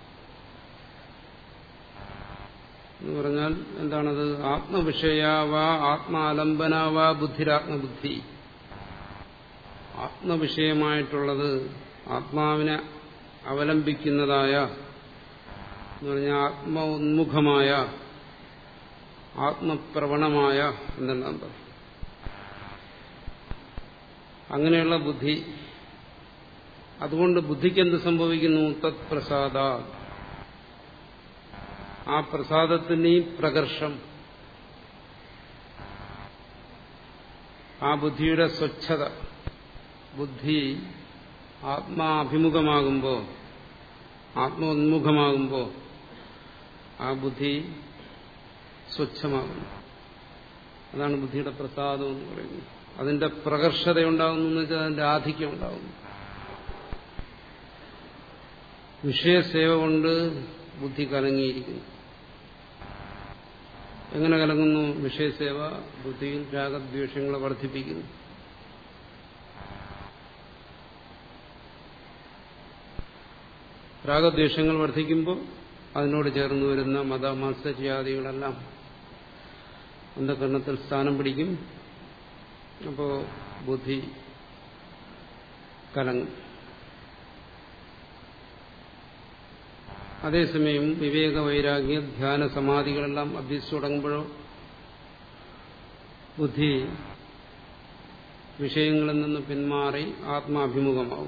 എന്ന് പറഞ്ഞാൽ എന്താണത് ആത്മവിഷയാവാ ആത്മാലംബനാവാ ബുദ്ധിരാത്മബുദ്ധി ആത്മവിഷയമായിട്ടുള്ളത് ആത്മാവിനെ അവലംബിക്കുന്നതായ എന്ന് പറഞ്ഞാൽ ആത്മ ഉന്മുഖമായ ആത്മപ്രവണമായ എന്നെല്ലാം പറയും അങ്ങനെയുള്ള ബുദ്ധി അതുകൊണ്ട് ബുദ്ധിക്ക് എന്ത് സംഭവിക്കുന്നു തത് പ്രസാദ ആ പ്രസാദത്തിനെയും പ്രകർഷം ആ ബുദ്ധിയുടെ സ്വച്ഛത ബുദ്ധി ആത്മാഭിമുഖമാകുമ്പോൾ ആത്മോന്മുഖമാകുമ്പോൾ ആ ബുദ്ധി സ്വച്ഛമാകുന്നു അതാണ് ബുദ്ധിയുടെ പ്രസാദം എന്ന് പറയുന്നത് അതിന്റെ പ്രകർഷതയുണ്ടാകുന്നു എന്ന് വെച്ചാൽ അതിന്റെ ആധിക്യം ഉണ്ടാകുന്നു വിഷയസേവ കൊണ്ട് ബുദ്ധി കലങ്ങിയിരിക്കുന്നു എങ്ങനെ കലങ്ങുന്നു വിഷയസേവ ബുദ്ധിയിൽ രാഗദ്വേഷങ്ങളെ വർദ്ധിപ്പിക്കുന്നു രാഗദ്വേഷങ്ങൾ വർദ്ധിക്കുമ്പോൾ അതിനോട് ചേർന്ന് വരുന്ന മത മത്സര്യാദികളെല്ലാം അന്ധകരണത്തിൽ സ്ഥാനം പിടിക്കും അപ്പോൾ ബുദ്ധി കലങ്ങും അതേസമയം വിവേക വൈരാഗ്യ ധ്യാന സമാധികളെല്ലാം അഭ്യസിച്ചു തുടങ്ങുമ്പോഴോ ബുദ്ധി വിഷയങ്ങളിൽ നിന്ന് പിന്മാറി ആത്മാഭിമുഖമാവും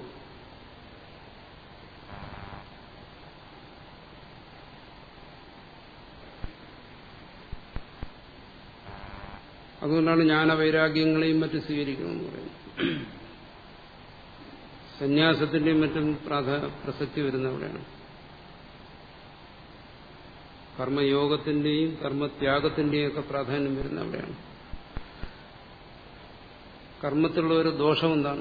അതുകൊണ്ടാണ് ജ്ഞാനവൈരാഗ്യങ്ങളെയും മറ്റും സ്വീകരിക്കണമെന്ന് പറയുന്നത് സന്യാസത്തിന്റെയും മറ്റും പ്രാധ പ്രസക്തി വരുന്ന അവിടെയാണ് കർമ്മയോഗത്തിന്റെയും കർമ്മത്യാഗത്തിന്റെയും ഒക്കെ പ്രാധാന്യം വരുന്ന അവിടെയാണ് കർമ്മത്തിലുള്ള ഒരു ദോഷം എന്താണ്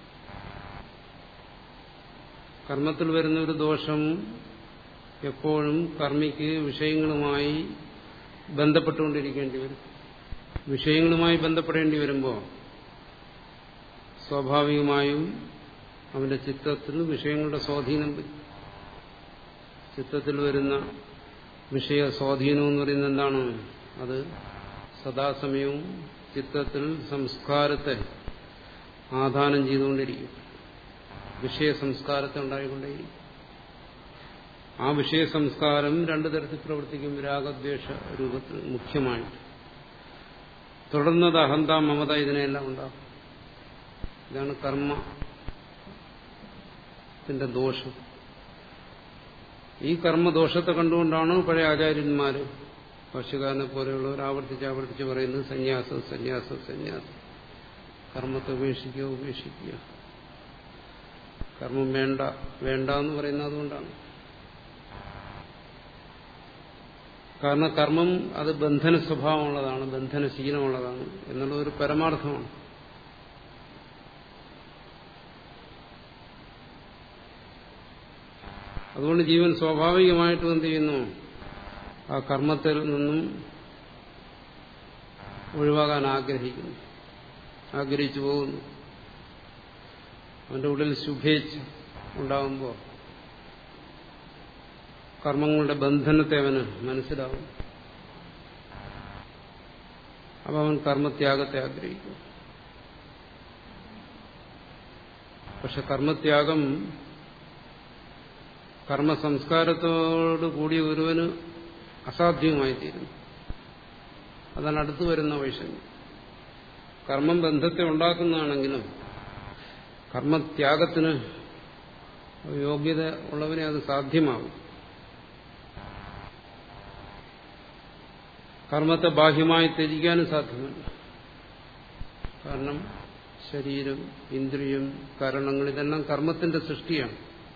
കർമ്മത്തിൽ വരുന്ന ഒരു ദോഷം എപ്പോഴും കർമ്മിക്ക് വിഷയങ്ങളുമായി ബന്ധപ്പെട്ടുകൊണ്ടിരിക്കേണ്ടി വരും വിഷയങ്ങളുമായി ബന്ധപ്പെടേണ്ടി വരുമ്പോൾ സ്വാഭാവികമായും അവന്റെ ചിത്തത്തിൽ വിഷയങ്ങളുടെ സ്വാധീനം വരും ചിത്തത്തിൽ വരുന്ന വിഷയ സ്വാധീനം എന്ന് പറയുന്നത് എന്താണ് അത് സദാസമയവും ചിത്തത്തിൽ സംസ്കാരത്തെ ആധാനം ചെയ്തുകൊണ്ടിരിക്കും വിഷയ സംസ്കാരത്തെ ഉണ്ടായിക്കൊണ്ടേയിരിക്കും ആ വിഷയ സംസ്കാരം രണ്ടു തരത്തിൽ പ്രവർത്തിക്കും രാഗദ്വേഷ രൂപത്തിൽ മുഖ്യമായിട്ട് തുടർന്നത് അഹന്ത മമത ഇതിനെല്ലാം ഉണ്ടാകും ഇതാണ് കർമ്മത്തിന്റെ ദോഷം ഈ കർമ്മദോഷത്തെ കണ്ടുകൊണ്ടാണ് പഴയ ആചാര്യന്മാര് ഭാഷ്യകാരനെ പോലെയുള്ളവർ ആവർത്തിച്ച് ആവർത്തിച്ച് പറയുന്നത് സന്യാസം സന്യാസം സന്യാസം കർമ്മത്തെ ഉപേക്ഷിക്കുക ഉപേക്ഷിക്കുക കർമ്മം വേണ്ട വേണ്ട എന്ന് പറയുന്നത് അതുകൊണ്ടാണ് കാരണം കർമ്മം അത് ബന്ധന സ്വഭാവമുള്ളതാണ് ബന്ധനശീലമുള്ളതാണ് എന്നുള്ള ഒരു പരമാർത്ഥമാണ് അതുകൊണ്ട് ജീവൻ സ്വാഭാവികമായിട്ടും എന്ത് ചെയ്യുന്നു ആ കർമ്മത്തിൽ നിന്നും ഒഴിവാകാൻ ആഗ്രഹിക്കുന്നു ആഗ്രഹിച്ചു പോകുന്നു അവന്റെ ഉള്ളിൽ ശുഭേച്ഛ ഉണ്ടാകുമ്പോൾ കർമ്മങ്ങളുടെ ബന്ധനത്തെ അവന് മനസ്സിലാവും അപ്പൊ അവൻ കർമ്മത്യാഗത്തെ ആഗ്രഹിക്കും പക്ഷെ കർമ്മത്യാഗം കർമ്മസംസ്കാരത്തോട് കൂടിയ ഒരുവന് അസാധ്യവുമായി തീരുന്നു അതാണ് അടുത്തു വരുന്ന വൈഷമ്യം കർമ്മം ബന്ധത്തെ ഉണ്ടാക്കുന്നതാണെങ്കിലും കർമ്മത്യാഗത്തിന് യോഗ്യത ഉള്ളവനെ അത് സാധ്യമാകും കർമ്മത്തെ ബാഹ്യമായി ത്യജിക്കാനും സാധ്യമല്ല കാരണം ശരീരം ഇന്ദ്രിയം കാരണങ്ങൾ ഇതെല്ലാം കർമ്മത്തിന്റെ സൃഷ്ടിയാണ്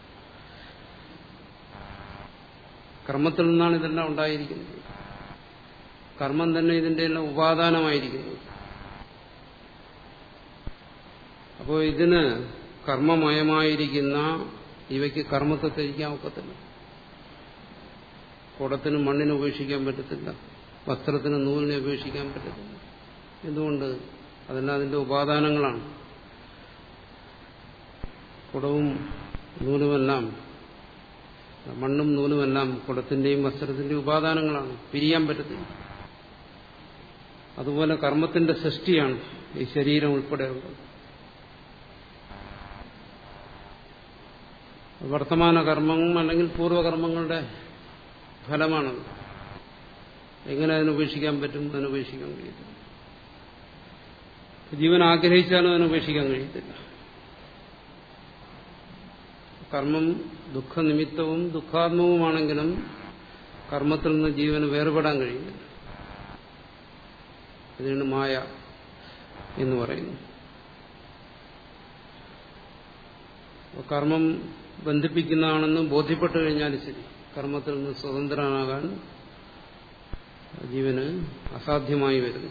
കർമ്മത്തിൽ നിന്നാണ് ഇതെല്ലാം ഉണ്ടായിരിക്കുന്നത് കർമ്മം തന്നെ ഇതിന്റെ എല്ലാം ഉപാദാനമായിരിക്കുന്നത് അപ്പോൾ ഇതിന് കർമ്മമയമായിരിക്കുന്ന ഇവയ്ക്ക് കർമ്മത്തെ ത്യജിക്കാൻ ഒക്കത്തില്ല കുടത്തിന് മണ്ണിനെ ഉപേക്ഷിക്കാൻ പറ്റത്തില്ല വസ്ത്രത്തിന് നൂലിനെ ഉപേക്ഷിക്കാൻ പറ്റത്തില്ല എന്തുകൊണ്ട് അതെല്ലാം അതിന്റെ ഉപാദാനങ്ങളാണ് കുടവും നൂലുമെല്ലാം മണ്ണും നൂലുമെല്ലാം കുടത്തിന്റെയും വസ്ത്രത്തിന്റെയും ഉപാദാനങ്ങളാണ് പിരിയാൻ പറ്റത്തില്ല അതുപോലെ കർമ്മത്തിന്റെ സൃഷ്ടിയാണ് ഈ ശരീരം ഉൾപ്പെടെയുള്ളത് വർത്തമാന കർമ്മം അല്ലെങ്കിൽ പൂർവ്വകർമ്മങ്ങളുടെ ഫലമാണത് എങ്ങനെ അതിനെ ഉപേക്ഷിക്കാൻ പറ്റും അതിനെ ഉപേക്ഷിക്കാൻ കഴിയത്തില്ല ജീവൻ ആഗ്രഹിച്ചാലും അതിനെ ഉപേക്ഷിക്കാൻ കഴിയത്തില്ല കർമ്മം ദുഃഖനിമിത്തവും ദുഃഖാത്മവുമാണെങ്കിലും കർമ്മത്തിൽ നിന്ന് ജീവന് വേർപെടാൻ കഴിയുന്നില്ല ഇതിനാണ് മായ എന്ന് പറയുന്നു കർമ്മം ബന്ധിപ്പിക്കുന്നതാണെന്ന് ബോധ്യപ്പെട്ടു കഴിഞ്ഞാൽ ശരി കർമ്മത്തിൽ നിന്ന് സ്വതന്ത്രനാകാൻ ജീവന് അസാധ്യമായി വരുന്നു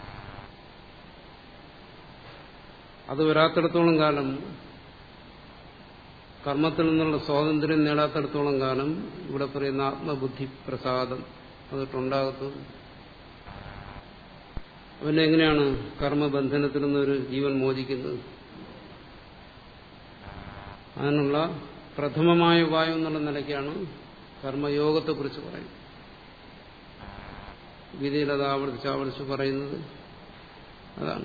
അത് വരാത്തിടത്തോളം കാലം കർമ്മത്തിൽ നിന്നുള്ള സ്വാതന്ത്ര്യം നേടാത്തിടത്തോളം കാലം ഇവിടെ പറയുന്ന ആത്മബുദ്ധി പ്രസാദം അതൊട്ടുണ്ടാകത്തും അവനെ എങ്ങനെയാണ് കർമ്മബന്ധനത്തിൽ നിന്നൊരു ജീവൻ മോചിക്കുന്നത് അതിനുള്ള പ്രഥമമായ ഉപായം എന്നുള്ള നിലയ്ക്കാണ് കർമ്മയോഗത്തെക്കുറിച്ച് പറയുന്നത് ഗീതയിൽ അത് ആവർത്തിച്ച് ആവർത്തിച്ച് പറയുന്നത് അതാണ്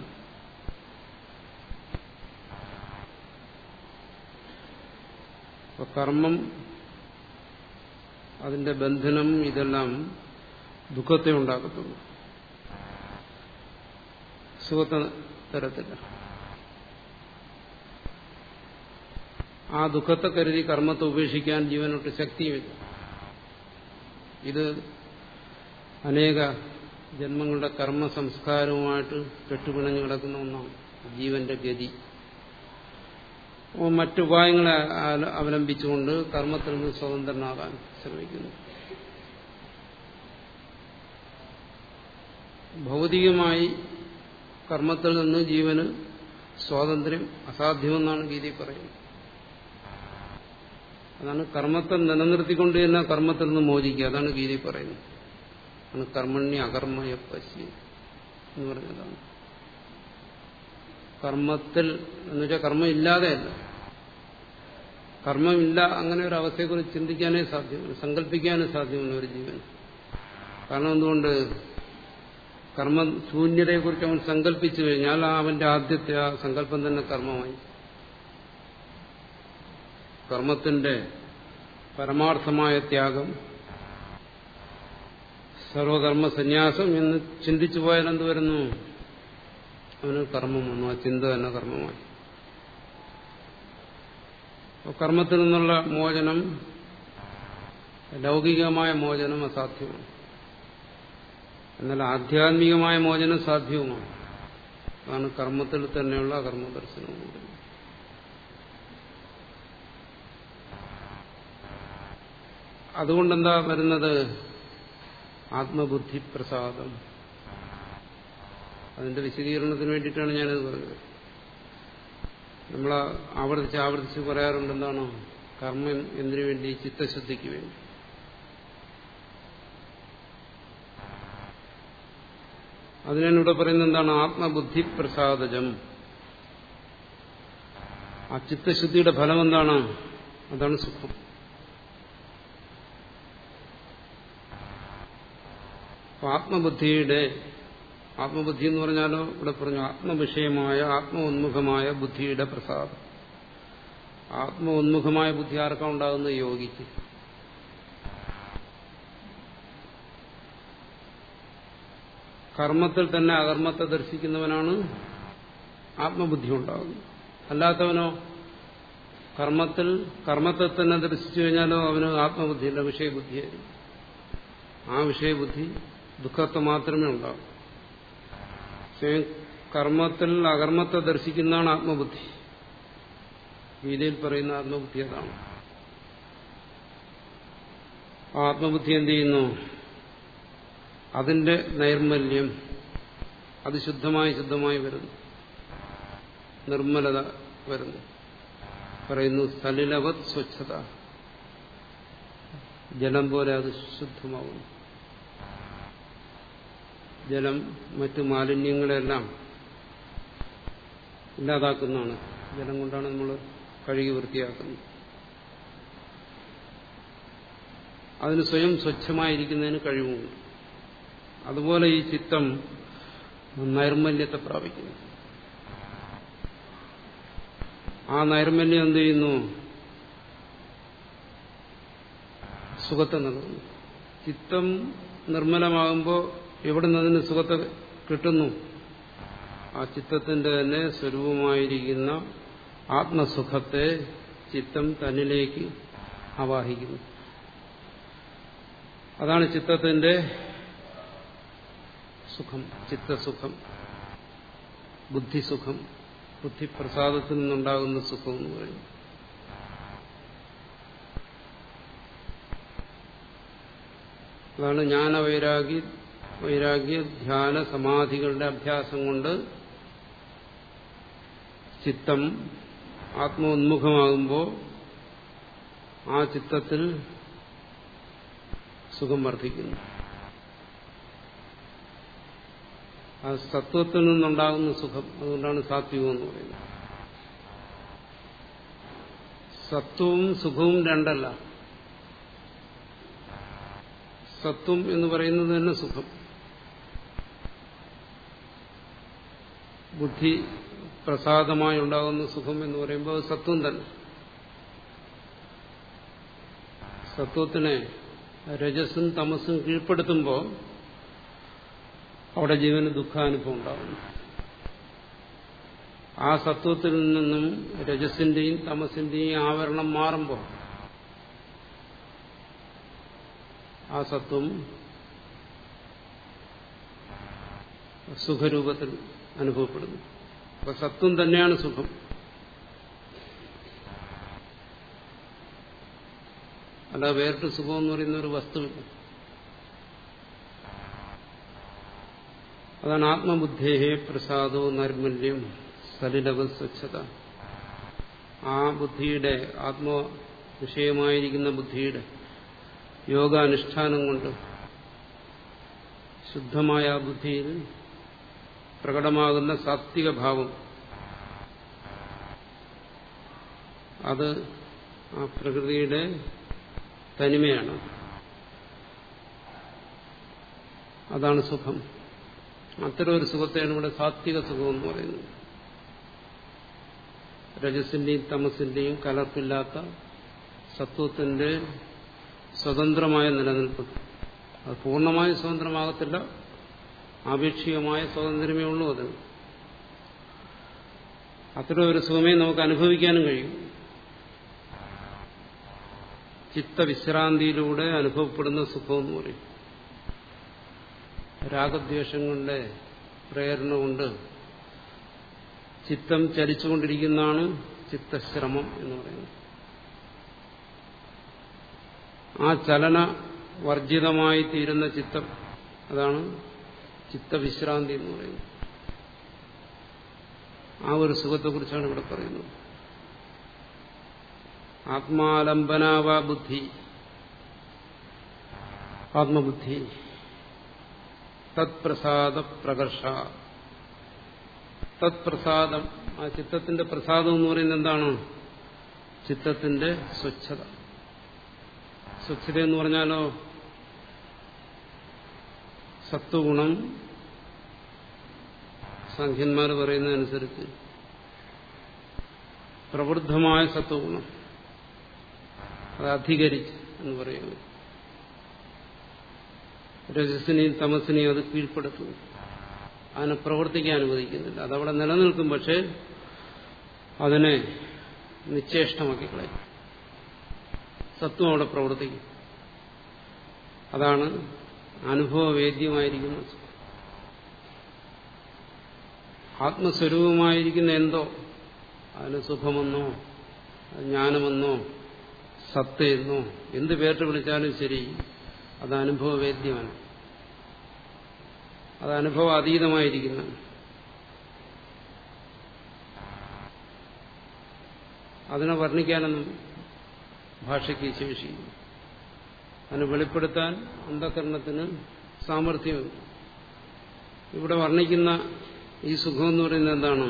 അപ്പൊ കർമ്മം അതിന്റെ ബന്ധനം ഇതെല്ലാം ദുഃഖത്തെ ഉണ്ടാക്കത്തുള്ളൂ സുഖത്തെ തരത്തില്ല ആ ദുഃഖത്തെ കരുതി കർമ്മത്തെ ഉപേക്ഷിക്കാൻ ജീവനൊട്ട് ശക്തിയുമില്ല ഇത് അനേക ജന്മങ്ങളുടെ കർമ്മ സംസ്കാരവുമായിട്ട് കെട്ടുപിണഞ്ഞു കിടക്കുന്ന ഒന്നാണ് ജീവന്റെ ഗതി മറ്റുപായങ്ങളെ അവലംബിച്ചുകൊണ്ട് കർമ്മത്തിൽ നിന്ന് സ്വതന്ത്രനാകാൻ ശ്രമിക്കുന്നു ഭൗതികമായി കർമ്മത്തിൽ നിന്ന് ജീവന് സ്വാതന്ത്ര്യം അസാധ്യമെന്നാണ് ഗീതി പറയുന്നത് അതാണ് കർമ്മത്തെ നിലനിർത്തിക്കൊണ്ട് തന്നെ കർമ്മത്തിൽ നിന്ന് മോചിക്കുക അതാണ് ഗീതി പറയുന്നത് ആണ് കർമ്മണ്യ അകർമ്മയ പശി എന്ന് പറഞ്ഞതാണ് കർമ്മത്തിൽ എന്ന് വെച്ചാൽ കർമ്മം ഇല്ലാതെയല്ല കർമ്മമില്ല അങ്ങനെ ഒരു അവസ്ഥയെക്കുറിച്ച് ചിന്തിക്കാനേ സാധ്യമല്ല സങ്കല്പിക്കാനേ സാധ്യമല്ല ഒരു ജീവൻ കാരണം എന്തുകൊണ്ട് കർമ്മ ശൂന്യതയെക്കുറിച്ച് അവൻ സങ്കല്പിച്ചു കഴിഞ്ഞാൽ അവന്റെ ആദ്യത്തെ ആ സങ്കല്പം തന്നെ കർമ്മമായി കർമ്മത്തിന്റെ പരമാർത്ഥമായ ത്യാഗം സർവകർമ്മ സന്യാസം എന്ന് ചിന്തിച്ചു പോയാൽ എന്ത് വരുന്നു അവന് കർമ്മം വന്നു ആ ചിന്ത തന്നെ കർമ്മമായി കർമ്മത്തിൽ നിന്നുള്ള മോചനം ലൗകികമായ മോചനം അസാധ്യമാണ് എന്നാൽ ആധ്യാത്മികമായ മോചനം സാധ്യവുമാണ് അതാണ് കർമ്മത്തിൽ തന്നെയുള്ള അകർമ്മ ദർശനം അതുകൊണ്ടെന്താ വരുന്നത് ആത്മബുദ്ധി പ്രസാദം അതിന്റെ വിശദീകരണത്തിന് വേണ്ടിയിട്ടാണ് ഞാനത് പറഞ്ഞത് നമ്മൾ ആവർത്തിച്ച് ആവർത്തിച്ച് പറയാറുണ്ട് എന്താണ് കർമ്മം എന്തിനു വേണ്ടി ചിത്തശുദ്ധിക്ക് വേണ്ടി അതിനിവിടെ പറയുന്നത് എന്താണ് ആത്മബുദ്ധി പ്രസാദജം ആ ചിത്തശുദ്ധിയുടെ ഫലം എന്താണ് അതാണ് സുഖം ആത്മബുദ്ധിയുടെ ആത്മബുദ്ധി എന്ന് പറഞ്ഞാലോ ഇവിടെ പറഞ്ഞു ആത്മവിഷയമായ ആത്മോന്മുഖമായ ബുദ്ധിയുടെ പ്രസാദം ആത്മോന്മുഖമായ ബുദ്ധി ആർക്കാ ഉണ്ടാകുന്ന യോഗിക്ക് കർമ്മത്തിൽ തന്നെ അകർമ്മത്തെ ദർശിക്കുന്നവനാണ് ആത്മബുദ്ധി ഉണ്ടാകുന്നത് അല്ലാത്തവനോ കർമ്മത്തിൽ കർമ്മത്തെ തന്നെ ദർശിച്ചു കഴിഞ്ഞാലോ അവന് ആത്മബുദ്ധിയില്ല വിഷയബുദ്ധിയായിരിക്കും ആ വിഷയബുദ്ധി ദുഃഖത്തെ മാത്രമേ ഉണ്ടാകൂ സ്വയം കർമ്മത്തിൽ അകർമ്മത്തെ ദർശിക്കുന്നതാണ് ആത്മബുദ്ധി ഗീതയിൽ പറയുന്ന ആത്മബുദ്ധി അതാണ് ആ ആത്മബുദ്ധി എന്ത് ചെയ്യുന്നു അതിന്റെ നൈർമല്യം അത് ശുദ്ധമായി ശുദ്ധമായി വരുന്നു നിർമ്മലത വരുന്നു പറയുന്നു സലിലവത് സ്വച്ഛത ജലം പോലെ അത് ശുദ്ധമാവുന്നു ജലം മറ്റു മാലിന്യങ്ങളെല്ലാം ഇല്ലാതാക്കുന്നതാണ് ജലം കൊണ്ടാണ് നമ്മൾ കഴുകി വൃത്തിയാക്കുന്നത് അതിന് സ്വയം സ്വച്ഛമായിരിക്കുന്നതിന് കഴിവുമുണ്ട് അതുപോലെ ഈ ചിത്തം നൈർമല്യത്തെ പ്രാപിക്കുന്നു ആ നൈർമല്യം എന്ത് ചെയ്യുന്നു സുഖത്തെ നൽകുന്നു ചിത്തം നിർമ്മലമാകുമ്പോൾ എവിടെ നിന്ന് അതിന് സുഖത്തെ കിട്ടുന്നു ആ ചിത്തത്തിന്റെ തന്നെ സ്വരൂപമായിരിക്കുന്ന ആത്മസുഖത്തെ ചിത്തം തന്നിലേക്ക് ആവാഹിക്കുന്നു അതാണ് ചിത്തത്തിന്റെ സുഖം ചിത്തസുഖം ബുദ്ധിസുഖം ബുദ്ധിപ്രസാദത്തിൽ നിന്നുണ്ടാകുന്ന സുഖം എന്ന് പറയും അതാണ് ജ്ഞാനവൈരാഗി വൈരാഗ്യ ധ്യാന സമാധികളുടെ അഭ്യാസം കൊണ്ട് ചിത്തം ആത്മോന്മുഖമാകുമ്പോൾ ആ ചിത്തത്തിൽ സുഖം വർദ്ധിക്കുന്നു ആ സത്വത്തിൽ നിന്നുണ്ടാകുന്ന സുഖം അതുകൊണ്ടാണ് സാത്വികം എന്ന് പറയുന്നത് സത്വവും സുഖവും രണ്ടല്ല സത്വം എന്ന് പറയുന്നത് തന്നെ സുഖം ബുദ്ധി പ്രസാദമായി ഉണ്ടാകുന്ന സുഖം എന്ന് പറയുമ്പോൾ അത് സത്വം തന്നെ സത്വത്തിനെ രജസും തമസും കീഴ്പ്പെടുത്തുമ്പോൾ അവിടെ ജീവന് ദുഃഖാനുഭവം ഉണ്ടാകുന്നു ആ സത്വത്തിൽ നിന്നും രജസിന്റെയും തമസിന്റെയും ആവരണം മാറുമ്പോൾ ആ സത്വം സുഖരൂപത്തിൽ അനുഭവപ്പെടുന്നു അപ്പൊ സത്വം തന്നെയാണ് സുഖം അല്ല വേറിട്ട് സുഖം എന്ന് പറയുന്ന ഒരു വസ്തുവില്ല അതാണ് ആത്മബുദ്ധേഹേ പ്രസാദോ നൈർമല്യം സലിലവ സ്വച്ഛത ആ ബുദ്ധിയുടെ ആത്മവിഷയമായിരിക്കുന്ന ബുദ്ധിയുടെ യോഗാനുഷ്ഠാനം കൊണ്ട് ശുദ്ധമായ ആ ബുദ്ധിയിൽ പ്രകടമാകുന്ന സാത്വിക ഭാവം അത് ആ പ്രകൃതിയുടെ തനിമയാണ് അതാണ് സുഖം അത്തരം ഒരു സുഖത്തെയാണ് ഇവിടെ സാത്വിക സുഖം എന്ന് പറയുന്നത് രജസിന്റെയും തമസിന്റെയും കലർപ്പില്ലാത്ത സത്വത്തിന്റെ സ്വതന്ത്രമായ നിലനിൽപ്പ് അത് പൂർണ്ണമായും സ്വതന്ത്രമാകത്തില്ല ആപേക്ഷികമായ സ്വാതന്ത്ര്യമേ ഉള്ളൂ അത് അത്തരം ഒരു സുഖമേ നമുക്ക് അനുഭവിക്കാനും കഴിയും ചിത്തവിശ്രാന്തിയിലൂടെ അനുഭവപ്പെടുന്ന സുഖം എന്ന് പറയും രാഗദ്വേഷങ്ങളുടെ പ്രേരണ കൊണ്ട് ചിത്തം ചലിച്ചുകൊണ്ടിരിക്കുന്നതാണ് ചിത്തശ്രമം എന്ന് പറയുന്നത് ആ ചലന വർജിതമായി തീരുന്ന ചിത്തം അതാണ് ചിത്തവിശ്രാന്തി എന്ന് പറയുന്നത് ആ ഒരു സുഖത്തെക്കുറിച്ചാണ് ഇവിടെ പറയുന്നത് ആത്മാലംബനാവ ബുദ്ധി ആത്മബുദ്ധി തത്പ്രസാദ പ്രകർഷ തത്പ്രസാദം ആ ചിത്തത്തിന്റെ പ്രസാദം എന്ന് പറയുന്നത് എന്താണ് ചിത്തത്തിന്റെ സ്വച്ഛത സ്വച്ഛത എന്ന് പറഞ്ഞാലോ സത്വഗുണം സംഖ്യന്മാർ പറയുന്നതനുസരിച്ച് പ്രവൃദ്ധമായ സത്വഗുണം അത് അധികരിച്ച് എന്ന് പറയുന്നത് രജസിനെയും തമസിനെയും അത് കീഴ്പ്പെടുത്തുന്നു അതിനെ പ്രവർത്തിക്കാൻ അനുവദിക്കുന്നില്ല അതവിടെ നിലനിൽക്കും പക്ഷേ അതിനെ നിശ്ചേഷ്ടമാക്കി കളയും സത്വം അവിടെ പ്രവർത്തിക്കും അതാണ് അനുഭവവേദ്യമായിരിക്കുന്ന ആത്മസ്വരൂപമായിരിക്കുന്ന എന്തോ അതിന് സുഖമെന്നോ ജ്ഞാനമെന്നോ സത്തയെന്നോ എന്ത് പേരിട്ട് വിളിച്ചാലും ശരി അത് അനുഭവവേദ്യമാണ് അത് അനുഭവ അതീതമായിരിക്കുന്ന അതിനെ വർണ്ണിക്കാനൊന്നും ഭാഷയ്ക്ക് ശേഷിയില്ല അതിനെ വെളിപ്പെടുത്താൻ അന്ധകരണത്തിന് സാമർഥ്യമുണ്ട് ഇവിടെ വർണ്ണിക്കുന്ന ഈ സുഖം എന്ന് പറയുന്നത് എന്താണ്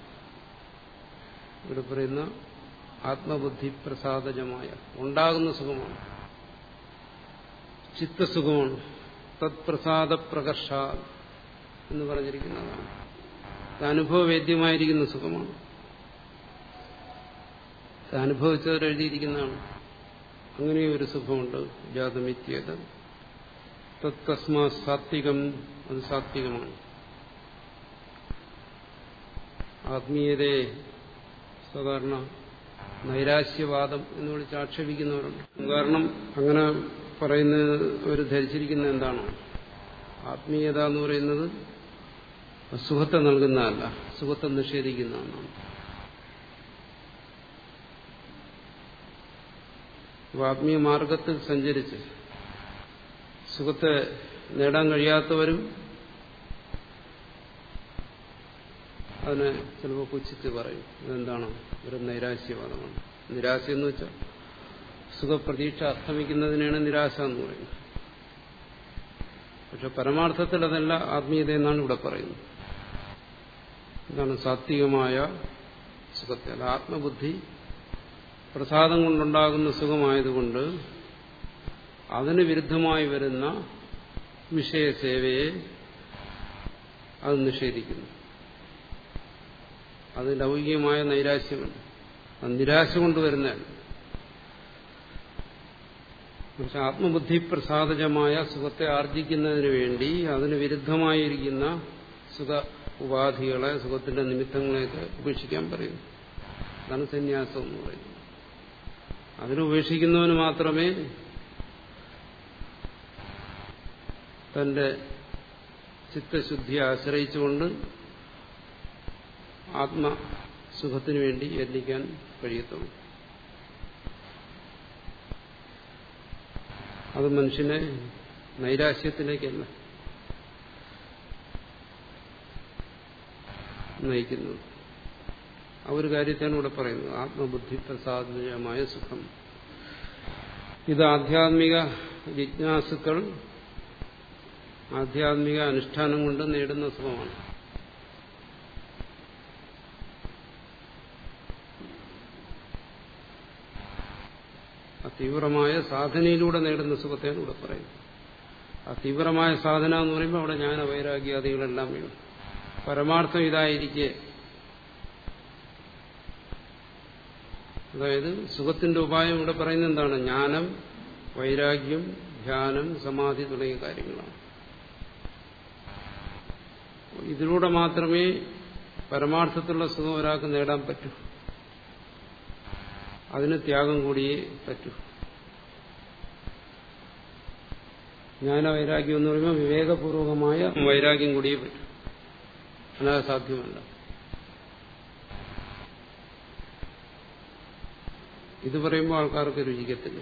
ഇവിടെ പറയുന്ന ആത്മബുദ്ധി പ്രസാദജമായ ഉണ്ടാകുന്ന സുഖമാണ് ചിത്തസുഖമാണ് തത്പ്രസാദ പ്രകർഷ എന്ന് പറഞ്ഞിരിക്കുന്നതാണ് ഇത് അനുഭവവേദ്യമായിരിക്കുന്ന സുഖമാണ് ഇത് അനുഭവിച്ചവരെഴുതിയിരിക്കുന്നതാണ് അങ്ങനെയൊരു സുഖമുണ്ട് ജാതമിത്യേത തസ്മാ സാത്വികം അത് സാത്വികമാണ് ആത്മീയതയെ സാധാരണ നൈരാശ്യവാദം എന്ന് വിളിച്ച് ആക്ഷേപിക്കുന്നവരുണ്ട് കാരണം അങ്ങനെ പറയുന്നത് അവർ ധരിച്ചിരിക്കുന്നത് എന്താണ് ആത്മീയത എന്ന് പറയുന്നത് സുഖത്തെ നൽകുന്നതല്ല സുഖത്തെ നിഷേധിക്കുന്നതാണ് ആത്മീയ മാർഗത്തിൽ സഞ്ചരിച്ച് സുഖത്തെ നേടാൻ കഴിയാത്തവരും അതിനെ ചിലപ്പോൾ പുച്ഛിച്ച് പറയും ഇതെന്താണ് ഒരു നൈരാശ്യവാദമാണ് നിരാശ എന്ന് വെച്ചാൽ സുഖപ്രതീക്ഷ അസ്തമിക്കുന്നതിനാണ് നിരാശ എന്ന് പറയുന്നത് പക്ഷെ പരമാർത്ഥത്തിൽ അതല്ല ആത്മീയത എന്നാണ് ഇവിടെ പറയുന്നത് എന്താണ് സാത്വികമായ സുഖത്തെ അത് ആത്മബുദ്ധി പ്രസാദം കൊണ്ടുണ്ടാകുന്ന സുഖമായതുകൊണ്ട് അതിന് വിരുദ്ധമായി വരുന്ന വിഷയസേവയെ അത് നിഷേധിക്കുന്നു അത് ലൗകികമായ നൈരാശ്യമാണ് അത് നിരാശ കൊണ്ടുവരുന്നതാണ് പക്ഷെ ആത്മബുദ്ധി പ്രസാദജമായ സുഖത്തെ ആർജിക്കുന്നതിന് വേണ്ടി അതിന് വിരുദ്ധമായിരിക്കുന്ന സുഖ ഉപാധികളെ സുഖത്തിന്റെ നിമിത്തങ്ങളെയൊക്കെ ഉപേക്ഷിക്കാൻ പറയുന്നു അതാണ് സന്യാസം എന്ന് പറയുന്നത് അതിന് ഉപേക്ഷിക്കുന്നവന് മാത്രമേ തന്റെ ചിത്തശുദ്ധിയെ ആശ്രയിച്ചുകൊണ്ട് ആത്മസുഖത്തിനു വേണ്ടി യത്നിക്കാൻ കഴിയത്തുള്ളൂ അത് മനുഷ്യനെ നൈരാശ്യത്തിലേക്കല്ല നയിക്കുന്നത് ആ ഒരു കാര്യത്തെയാണ് ഇവിടെ പറയുന്നത് ആത്മബുദ്ധി പ്രസാദമായ സുഖം ഇത് ആധ്യാത്മിക ജിജ്ഞാസുക്കൾ ആധ്യാത്മിക അനുഷ്ഠാനം കൊണ്ട് നേടുന്ന സുഖമാണ് ആ തീവ്രമായ സാധനയിലൂടെ നേടുന്ന സുഖത്തെയാണ് ഇവിടെ പറയുന്നത് ആ തീവ്രമായ സാധന എന്ന് പറയുമ്പോൾ അവിടെ ജ്ഞാന വൈരാഗ്യാദികളെല്ലാം വീഴും പരമാർത്ഥം ഇതായിരിക്കെ അതായത് സുഖത്തിന്റെ ഉപായം ഇവിടെ പറയുന്നത് എന്താണ് ജ്ഞാനം വൈരാഗ്യം ധ്യാനം സമാധി തുടങ്ങിയ കാര്യങ്ങളാണ് ഇതിലൂടെ മാത്രമേ പരമാർത്ഥത്തിലുള്ള സുഖം ഒരാൾക്ക് നേടാൻ പറ്റൂ അതിന് ത്യാഗം കൂടിയേ പറ്റൂ ജ്ഞാന വൈരാഗ്യം എന്ന് പറയുമ്പോൾ വിവേകപൂർവകമായ വൈരാഗ്യം കൂടിയേ പറ്റൂ അല്ലാതെ സാധ്യമല്ല ഇത് പറയുമ്പോൾ ആൾക്കാർക്ക് രുചിക്കത്തില്ല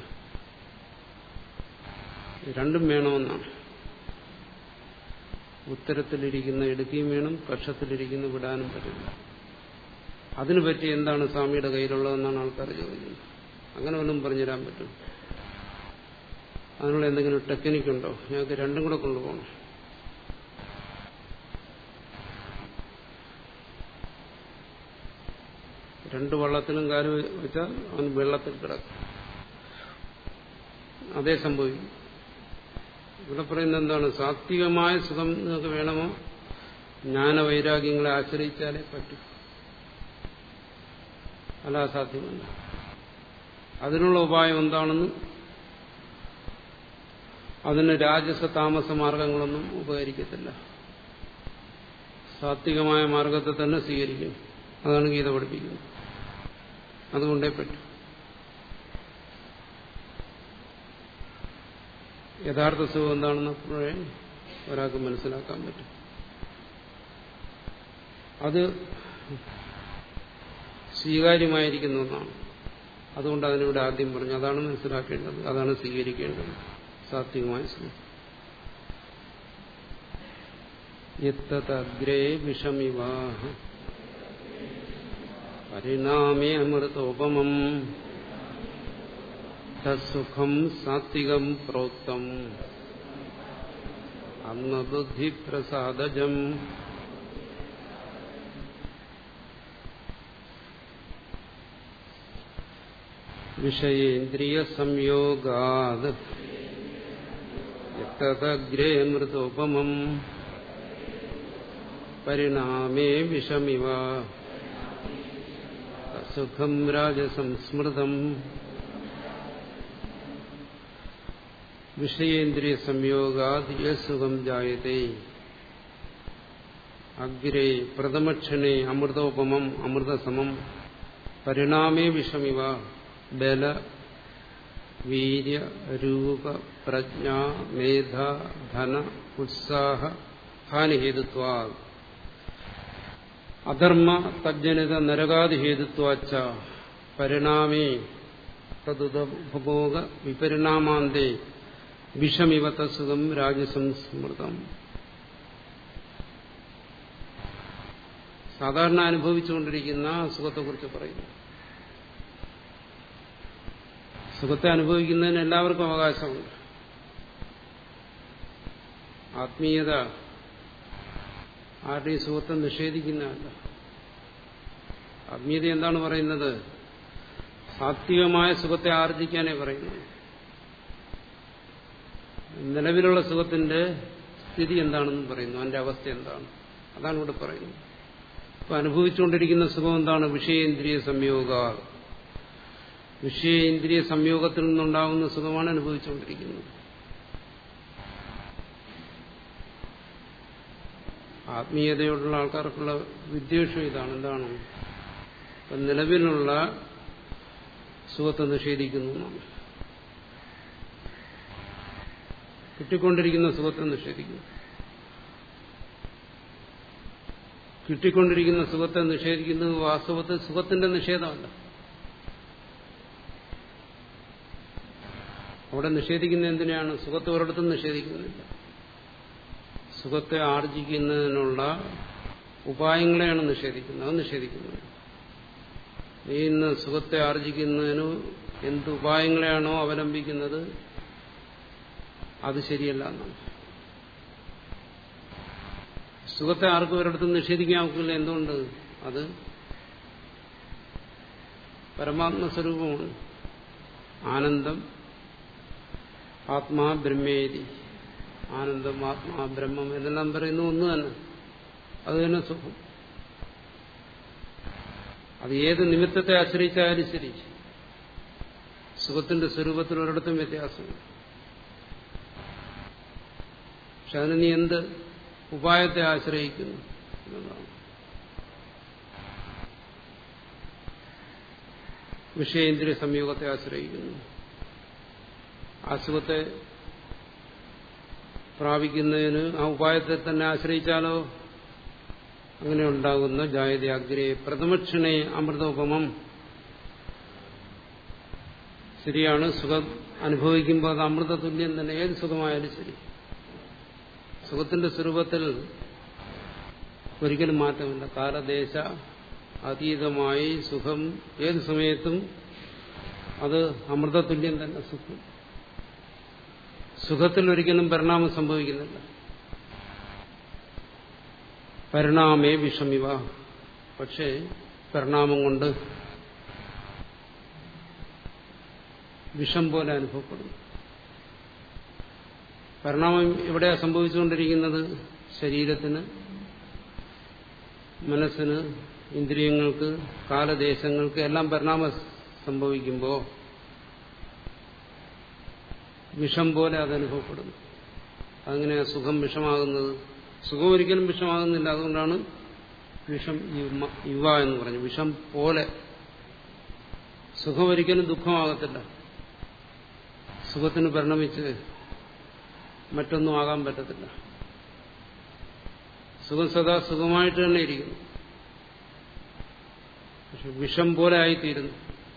രണ്ടും വേണമെന്നാണ് ഉത്തരത്തിലിരിക്കുന്ന എടുക്കുകയും വേണം പക്ഷത്തിലിരിക്കുന്ന വിടാനും പറ്റില്ല അതിനു പറ്റി എന്താണ് സ്വാമിയുടെ കയ്യിലുള്ളതെന്നാണ് ആൾക്കാർ ചോദിക്കുന്നത് അങ്ങനെ വല്ലതും പറഞ്ഞുതരാൻ പറ്റും അതിനുള്ള എന്തെങ്കിലും ടെക്നിക്കുണ്ടോ ഞങ്ങൾക്ക് രണ്ടും കൂടെ കൊണ്ടുപോകണം രണ്ട് വള്ളത്തിലും കാല് വെച്ചാൽ അവൻ വെള്ളത്തിൽ കിടക്കും അതേ സംഭവിക്കും ഇവിടെ പറയുന്നത് എന്താണ് സാത്വികമായ സുഖം നിങ്ങൾക്ക് വേണമോ ജ്ഞാനവൈരാഗ്യങ്ങളെ ആശ്രയിച്ചാലേ പറ്റൂ അല്ല അസാധ്യമല്ല അതിനുള്ള ഉപായം എന്താണെന്ന് അതിന് രാജസ താമസ മാർഗങ്ങളൊന്നും ഉപകരിക്കത്തില്ല സാത്വികമായ മാർഗത്തെ തന്നെ സ്വീകരിക്കും അതാണ് ഗീത പഠിപ്പിക്കുന്നത് അതുകൊണ്ടേ പറ്റും യഥാർത്ഥ സുഖം എന്താണെന്ന് അപ്പോഴേ ഒരാൾക്ക് മനസ്സിലാക്കാൻ പറ്റും അത് സ്വീകാര്യമായിരിക്കുന്ന ഒന്നാണ് അതുകൊണ്ട് അതിനിവിടെ ആദ്യം പറഞ്ഞു അതാണ് മനസ്സിലാക്കേണ്ടത് അതാണ് സ്വീകരിക്കേണ്ടത് സാത്വികമായ സുഖം യത്തഗ്രേ വിഷമിവാഹ പരിണാമേ അമൃതോപമം തസുഖം സാത്വികം പ്രോക്തം അന്നബുദ്ധിപ്രസാദജം വിഷയേന്ദ്രിയ സംയോഗാത് യത്തഗ്രേ മൃതോപമം പരിണാമേ വിഷമിവ സുഖം രാജസംസ്മൃതം വിഷയേന്ദ്രിയ സംയോഗാത് യസുഖം ജായത്തെ അഗ്രേ പ്രഥമക്ഷണേ അമൃതോപമം അമൃതസമം പരിണാമേ വിഷമിവ ബല വീര്യ രൂപ പ്രജ്ഞ മേധ ധന ഉത്സാഹ ഹാനിഹേതുത്വാ അധർമ്മ തജ്ജനിത നരകാദിഹേതുത്വാച്ച പരിണാമേ തതുപഭോഗ വിപരിണാമാന്തേ വിഷമിവ തസുഖം രാജസംസ്മൃതം സാധാരണ അനുഭവിച്ചുകൊണ്ടിരിക്കുന്ന സുഖത്തെക്കുറിച്ച് പറയുന്നു സുഖത്തെ അനുഭവിക്കുന്നതിന് എല്ലാവർക്കും അവകാശമുണ്ട് ആത്മീയത ആരുടെയും സുഖത്തെ നിഷേധിക്കുന്നതല്ല ആത്മീയത എന്താണ് പറയുന്നത് സാത്വികമായ സുഖത്തെ ആർജിക്കാനേ പറയുന്നത് നിലവിലുള്ള സുഖത്തിന്റെ സ്ഥിതി എന്താണെന്ന് പറയുന്നു അതിന്റെ അവസ്ഥ എന്താണ് അതാണ് ഇവിടെ പറയുന്നത് ഇപ്പൊ അനുഭവിച്ചുകൊണ്ടിരിക്കുന്ന സുഖം എന്താണ് വിഷയേന്ദ്രിയ സംയോഗ വിഷയേന്ദ്രിയ സംയോഗത്തിൽ നിന്നുണ്ടാകുന്ന സുഖമാണ് അനുഭവിച്ചുകൊണ്ടിരിക്കുന്നത് ആത്മീയതയോടുള്ള ആൾക്കാർക്കുള്ള വിദ്വേഷം ഇതാണ് എന്താണ് ഇപ്പൊ നിലവിലുള്ള സുഖത്തെ നിഷേധിക്കുന്നു എന്നാണ് കിട്ടിക്കൊണ്ടിരിക്കുന്ന സുഖത്തെ നിഷേധിക്കുന്നു കിട്ടിക്കൊണ്ടിരിക്കുന്ന സുഖത്തെ നിഷേധിക്കുന്നത് വാസ്തവത്തിൽ സുഖത്തിന്റെ നിഷേധമല്ല അവിടെ നിഷേധിക്കുന്ന എന്തിനാണ് സുഖത്തെ ഒരിടത്തും നിഷേധിക്കുന്നില്ല സുഖത്തെ ആർജിക്കുന്നതിനുള്ള ഉപായങ്ങളെയാണ് നിഷേധിക്കുന്നത് അത് നിഷേധിക്കുന്നത് നീ ഇന്ന് സുഖത്തെ ആർജിക്കുന്നതിന് എന്ത് ഉപായങ്ങളെയാണോ അവലംബിക്കുന്നത് അത് ശരിയല്ല എന്നാണ് സുഖത്തെ ആർക്കും ഒരിടത്തും നിഷേധിക്കാൻ ഒക്കില്ല എന്തുകൊണ്ട് അത് പരമാത്മസ്വരൂപമാണ് ആനന്ദം ആത്മാ ബ്രഹ്മേരി ആനന്ദം ആത്മാ ബ്രഹ്മം എന്നെല്ലാം പറയുന്നു ഒന്ന് തന്നെ അത് തന്നെ സുഖം അത് ഏത് നിമിത്തത്തെ ആശ്രയിച്ചാലും ശരി സുഖത്തിന്റെ സ്വരൂപത്തിൽ ഒരിടത്തും വ്യത്യാസമില്ല പക്ഷെ അതിന് നീ എന്ത് ഉപായത്തെ ആശ്രയിക്കുന്നു എന്നതാണ് വിഷയേന്ദ്രിയ സംയോഗത്തെ ആശ്രയിക്കുന്നു ആ സുഖത്തെ പ്രാപിക്കുന്നതിന് ആ ഉപായത്തെ തന്നെ ആശ്രയിച്ചാലോ അങ്ങനെ ഉണ്ടാകുന്ന ജായത അഗ്രേ പ്രഥമക്ഷണേ അമൃതോപമം ശരിയാണ് സുഖം അനുഭവിക്കുമ്പോൾ അത് അമൃത തുല്യം തന്നെ ഏത് സുഖമായാലും ശരി സുഖത്തിന്റെ സ്വരൂപത്തിൽ ഒരിക്കലും മാറ്റമില്ല കാലദേശ അതീതമായി സുഖം ഏത് സമയത്തും അത് അമൃതതുല്യം തന്നെ സുഖം സുഖത്തിൽ ഒരിക്കലും പരിണാമം സംഭവിക്കുന്നില്ല പരിണാമേ വിഷമിവ പക്ഷേ പരിണാമം കൊണ്ട് വിഷം പോലെ അനുഭവപ്പെടുന്നു പരിണാമം എവിടെയാ സംഭവിച്ചുകൊണ്ടിരിക്കുന്നത് ശരീരത്തിന് മനസ്സിന് ഇന്ദ്രിയങ്ങൾക്ക് കാലദേശങ്ങൾക്ക് എല്ലാം പരിണാമം സംഭവിക്കുമ്പോൾ വിഷം പോലെ അത് അനുഭവപ്പെടുന്നു അങ്ങനെയാ സുഖം വിഷമാകുന്നത് സുഖം ഒരിക്കലും വിഷമാകുന്നില്ല അതുകൊണ്ടാണ് വിഷം യുവ എന്ന് പറഞ്ഞു വിഷം പോലെ സുഖം ഒരിക്കലും ദുഃഖമാകത്തില്ല സുഖത്തിന് പരിണമിച്ച് മറ്റൊന്നും ആകാൻ പറ്റത്തില്ല സുഖം സദാ സുഖമായിട്ട് തന്നെ ഇരിക്കുന്നു പക്ഷെ വിഷം പോലെ ആയിത്തീരുന്നു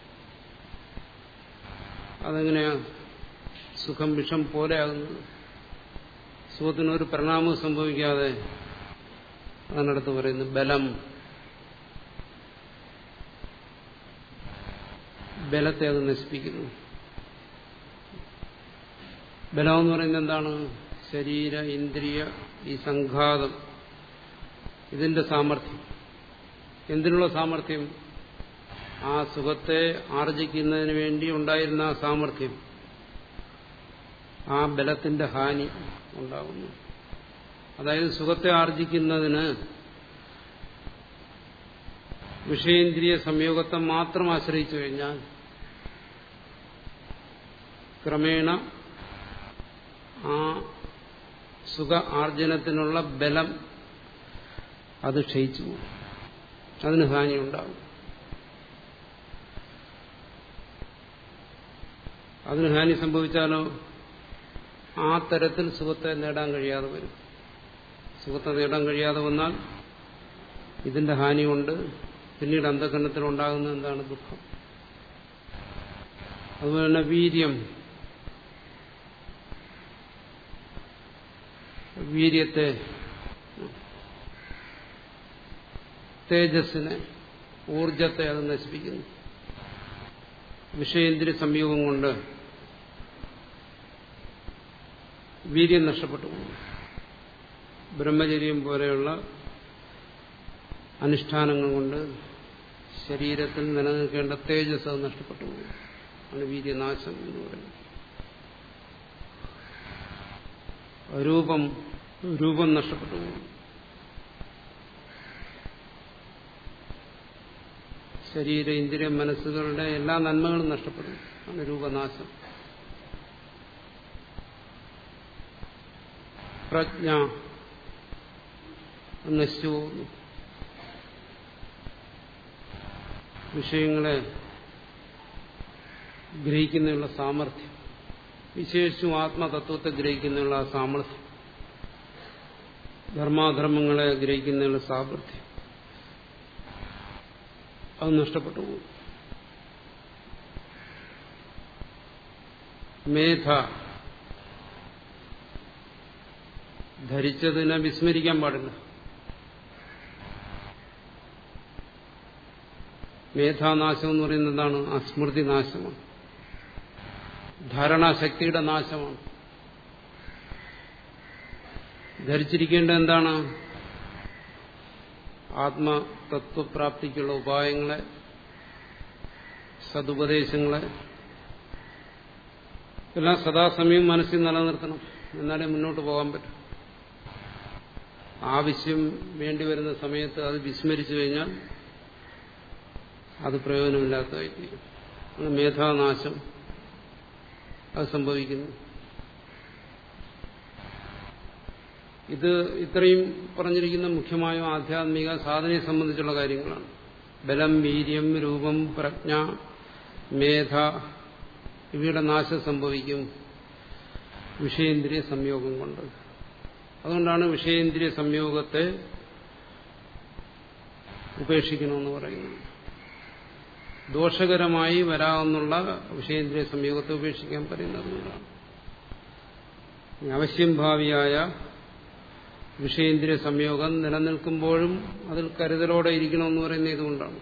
അതെങ്ങനെയാ സുഖം വിഷം പോലെ ആകുന്നത് സുഖത്തിനൊരു പരിണാമം സംഭവിക്കാതെ അതിനടുത്ത് പറയുന്നു ബലം ബലത്തെ അത് നശിപ്പിക്കുന്നു ബലം എന്ന് പറയുന്നത് എന്താണ് ശരീര ഇന്ദ്രിയ ഈ സംഘാതം ഇതിന്റെ സാമർഥ്യം എന്തിനുള്ള സാമർഥ്യം ആ സുഖത്തെ ആർജിക്കുന്നതിന് വേണ്ടി ഉണ്ടായിരുന്ന ആ സാമർഥ്യം ആ ബലത്തിന്റെ ഹാനി ഉണ്ടാകുന്നു അതായത് സുഖത്തെ ആർജിക്കുന്നതിന് വിഷയേന്ദ്രിയ സംയോഗത്തെ മാത്രം ആശ്രയിച്ചു കഴിഞ്ഞാൽ ക്രമേണ ആ സുഖ ആർജനത്തിനുള്ള ബലം അത് ക്ഷയിച്ചു പോകും അതിന് ഹാനി ഉണ്ടാകും അതിന് ഹാനി സംഭവിച്ചാലോ ആ തരത്തിൽ സുഖത്തെ നേടാൻ കഴിയാതെ വരും സുഖത്തെ നേടാൻ കഴിയാതെ വന്നാൽ ഇതിന്റെ ഹാനി കൊണ്ട് പിന്നീട് അന്ധകരണത്തിൽ ഉണ്ടാകുന്ന എന്താണ് ദുഃഖം അതുപോലെ തന്നെ വീര്യം വീര്യത്തെ തേജസ്സിനെ ഊർജത്തെ അത് നശിപ്പിക്കുന്നു വിഷയേന്ദ്രിയ സംയോഗം കൊണ്ട് വീര്യം നഷ്ടപ്പെട്ടു പോകുന്നു ബ്രഹ്മചര്യം പോലെയുള്ള അനുഷ്ഠാനങ്ങൾ കൊണ്ട് ശരീരത്തിൽ നിലനിൽക്കേണ്ട തേജസ് അത് നഷ്ടപ്പെട്ടു പോകും ആണ് വീര്യനാശം എന്ന് പറയുന്നത് രൂപം രൂപം നഷ്ടപ്പെട്ടു പോകും ശരീര ഇന്ദ്രിയ മനസ്സുകളുടെ എല്ലാ നന്മകളും നഷ്ടപ്പെടും ആണ് രൂപനാശം പ്രജ്ഞ നശിച്ചു പോകുന്നു വിഷയങ്ങളെ ഗ്രഹിക്കുന്നതിനുള്ള സാമർഥ്യം വിശേഷിച്ചും ആത്മതത്വത്തെ ഗ്രഹിക്കുന്നതിനുള്ള ആ സാമർഥ്യം ധർമാധർമ്മങ്ങളെ ഗ്രഹിക്കുന്നതിനുള്ള സാമർഥ്യം അത് നഷ്ടപ്പെട്ടു പോകും മേധ ധരിച്ചതിനെ വിസ്മരിക്കാൻ പാടില്ല മേധാനാശം എന്ന് പറയുന്നത് എന്താണ് അസ്മൃതി നാശമാണ് ധാരണാശക്തിയുടെ നാശമാണ് ധരിച്ചിരിക്കേണ്ട എന്താണ് ആത്മതത്വപ്രാപ്തിക്കുള്ള ഉപായങ്ങളെ സതുപദേശങ്ങളെ എല്ലാം സദാസമയം മനസ്സിൽ നിലനിർത്തണം എന്നാലേ മുന്നോട്ട് പോകാൻ പറ്റും ആവശ്യം വേണ്ടിവരുന്ന സമയത്ത് അത് വിസ്മരിച്ചു കഴിഞ്ഞാൽ അത് പ്രയോജനമില്ലാത്തതായി തീരും മേധാനാശം അത് സംഭവിക്കുന്നു ഇത് ഇത്രയും പറഞ്ഞിരിക്കുന്ന മുഖ്യമായും ആധ്യാത്മിക സാധനയെ സംബന്ധിച്ചുള്ള കാര്യങ്ങളാണ് ബലം വീര്യം രൂപം പ്രജ്ഞ മേധ ഇവയുടെ നാശം സംഭവിക്കും വിഷയേന്ദ്രിയ സംയോഗം കൊണ്ട് അതുകൊണ്ടാണ് വിഷയേന്ദ്രിയ സംയോഗത്തെ ഉപേക്ഷിക്കണമെന്ന് പറയുന്നത് ദോഷകരമായി വരാവുന്നുള്ള വിഷയേന്ദ്രിയ സംയോഗത്തെ ഉപേക്ഷിക്കാൻ പറയുന്നതുകൊണ്ടാണ് അവശ്യം ഭാവിയായ വിഷയേന്ദ്രിയ സംയോഗം നിലനിൽക്കുമ്പോഴും അതിൽ കരുതലോടെ ഇരിക്കണമെന്ന് പറയുന്നത് ഇതുകൊണ്ടാണ്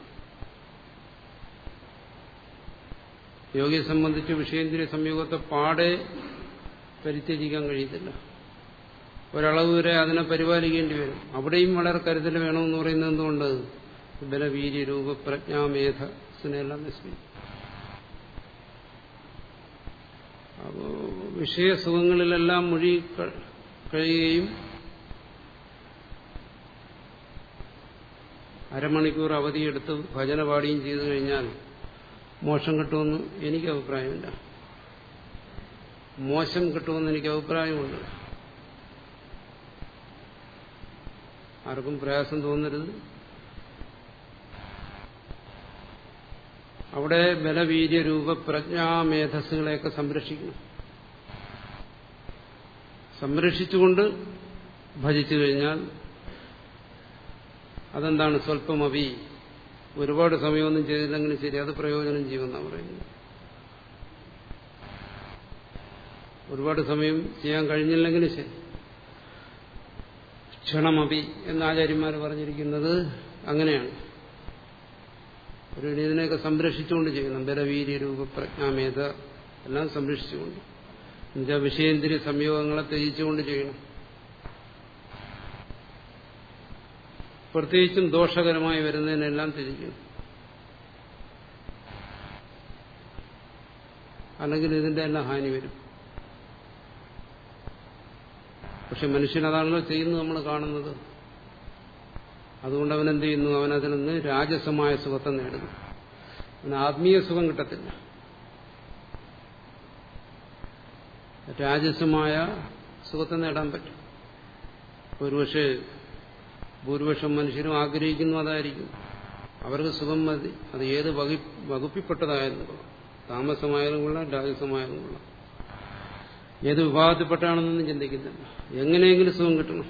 യോഗിയെ സംബന്ധിച്ച് വിഷയേന്ദ്രിയ സംയോഗത്തെ പാടെ പരിത്യജിക്കാൻ കഴിയത്തില്ല ഒരളവ് വരെ അതിനെ പരിപാലിക്കേണ്ടി വരും അവിടെയും വളരെ കരുതൽ വേണമെന്ന് പറയുന്നത് എന്തുകൊണ്ട് ബലവീര്യ രൂപ പ്രജ്ഞാമേധസിനെല്ലാം നശിപ്പിക്കും അപ്പോ വിഷയസുഖങ്ങളിലെല്ലാം മുഴി കഴിയുകയും അരമണിക്കൂർ അവധിയെടുത്ത് ഭജന പാടുകയും ചെയ്തു കഴിഞ്ഞാൽ മോശം കിട്ടുമെന്ന് എനിക്ക് അഭിപ്രായമില്ല മോശം കിട്ടുമെന്ന് എനിക്ക് അഭിപ്രായമുണ്ട് ആർക്കും പ്രയാസം തോന്നരുത് അവിടെ ബലവീര്യ രൂപ പ്രജ്ഞാമേധസ്സുകളെയൊക്കെ സംരക്ഷിക്കണം സംരക്ഷിച്ചുകൊണ്ട് ഭജിച്ചു കഴിഞ്ഞാൽ അതെന്താണ് സ്വല്പമവി ഒരുപാട് സമയമൊന്നും ചെയ്തില്ലെങ്കിലും ശരി അത് പ്രയോജനം ചെയ്യുമെന്നാണ് പറയുന്നത് ഒരുപാട് സമയം ചെയ്യാൻ കഴിഞ്ഞില്ലെങ്കിലും ശരി ക്ഷണമപി എന്ന് ആചാര്യന്മാർ പറഞ്ഞിരിക്കുന്നത് അങ്ങനെയാണ് ഒരു ഇതിനെയൊക്കെ സംരക്ഷിച്ചുകൊണ്ട് ചെയ്യണം ബലവീര്യ രൂപ പ്രജ്ഞാമേധ എല്ലാം സംരക്ഷിച്ചുകൊണ്ട് എന്നുവെച്ചാൽ വിഷയേന്ദ്രിയ സംയോഗങ്ങളെ ത്യജിച്ചുകൊണ്ട് ചെയ്യണം പ്രത്യേകിച്ചും ദോഷകരമായി വരുന്നതിനെല്ലാം ത്യജിക്കണം അല്ലെങ്കിൽ ഇതിന്റെ എല്ലാം ഹാനി വരും പക്ഷെ മനുഷ്യൻ അതാണല്ലോ ചെയ്യുന്നത് നമ്മൾ കാണുന്നത് അതുകൊണ്ട് അവൻ എന്ത് ചെയ്യുന്നു അവൻ അതിൽ നിന്ന് രാജസമായ സുഖത്തെ നേടുന്നു അവന് ആത്മീയ സുഖം കിട്ടത്തില്ല രാജസമായ സുഖത്തെ നേടാൻ പറ്റും ഒരുപക്ഷെ ഭൂരിപക്ഷം മനുഷ്യരും ആഗ്രഹിക്കുന്നു അതായിരിക്കും അവർക്ക് സുഖം മതി അത് ഏത് വകുപ്പിൽപ്പെട്ടതായാലും കൊള്ളാം താമസമായാലും കൊള്ളാം രാജസമായാലും കൊള്ളാം ഏത് വിഭാഗത്തിൽപ്പെട്ടാണെന്നൊന്നും ചിന്തിക്കുന്നില്ല എങ്ങനെയെങ്കിലും സുഖം കിട്ടണം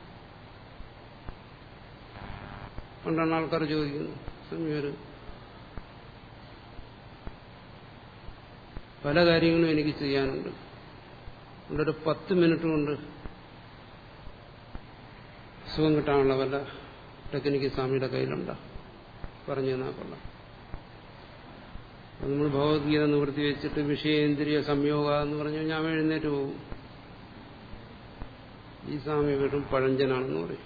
കൊണ്ടാണ് ആൾക്കാർ ചോദിക്കുന്നത് സമയൊരു പല കാര്യങ്ങളും എനിക്ക് ചെയ്യാനുണ്ട് അതുകൊണ്ടൊരു പത്ത് മിനിറ്റ് കൊണ്ട് സുഖം കിട്ടാനുള്ള വല്ല ടെക്നിക്ക് സ്വാമിയുടെ കയ്യിലുണ്ടോ പറഞ്ഞു തന്നാൽ കൊള്ളാം അത് നമ്മൾ ഭഗവത്ഗീത നിവൃത്തി വെച്ചിട്ട് വിഷയേന്ദ്രിയ സംയോഗ എന്ന് പറഞ്ഞു ഞാൻ എഴുന്നേറ്റ് പോകും ഈ സ്വാമി വെറും പഴഞ്ചനാണെന്ന് പറയും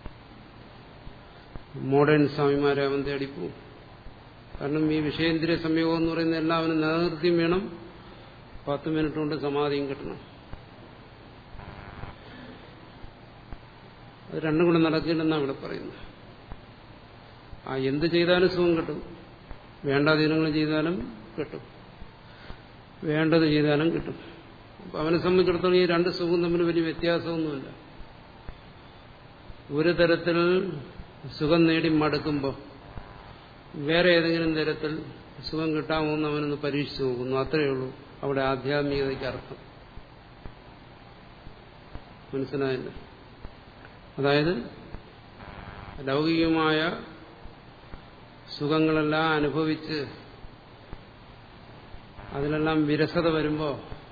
മോഡേൺ സ്വാമിമാരെ അവൻ തേടിപ്പോവും കാരണം ഈ വിഷയേന്ദ്രിയ സംയോഗം എന്ന് പറയുന്ന എല്ലാവരും നിലനിർത്തിയും വേണം പത്ത് മിനിറ്റ് കൊണ്ട് സമാധിയും കിട്ടണം അത് രണ്ടും കൂടെ നടക്കില്ലെന്നാണ് ഇവിടെ പറയുന്നത് ആ എന്ത് ചെയ്താലും സുഖം കിട്ടും വേണ്ടാധീനങ്ങൾ ചെയ്താലും കിട്ടും വേണ്ടത് ചെയ്താലും കിട്ടും അപ്പൊ അവനെ സംബന്ധിച്ചിടത്തോളം ഈ രണ്ട് സുഖം തമ്മിൽ വലിയ വ്യത്യാസമൊന്നുമില്ല ഒരു തരത്തിൽ സുഖം നേടി മടുക്കുമ്പോൾ വേറെ ഏതെങ്കിലും തരത്തിൽ സുഖം കിട്ടാമോ എന്ന് അവനൊന്ന് പരീക്ഷിച്ചു നോക്കുന്നു അത്രയേ ഉള്ളൂ അവിടെ ആധ്യാത്മികതയ്ക്ക് അർത്ഥം മനസ്സിലായില്ല അതായത് ലൗകികമായ സുഖങ്ങളെല്ലാം അനുഭവിച്ച് അതിലെല്ലാം വിരസത വരുമ്പോൾ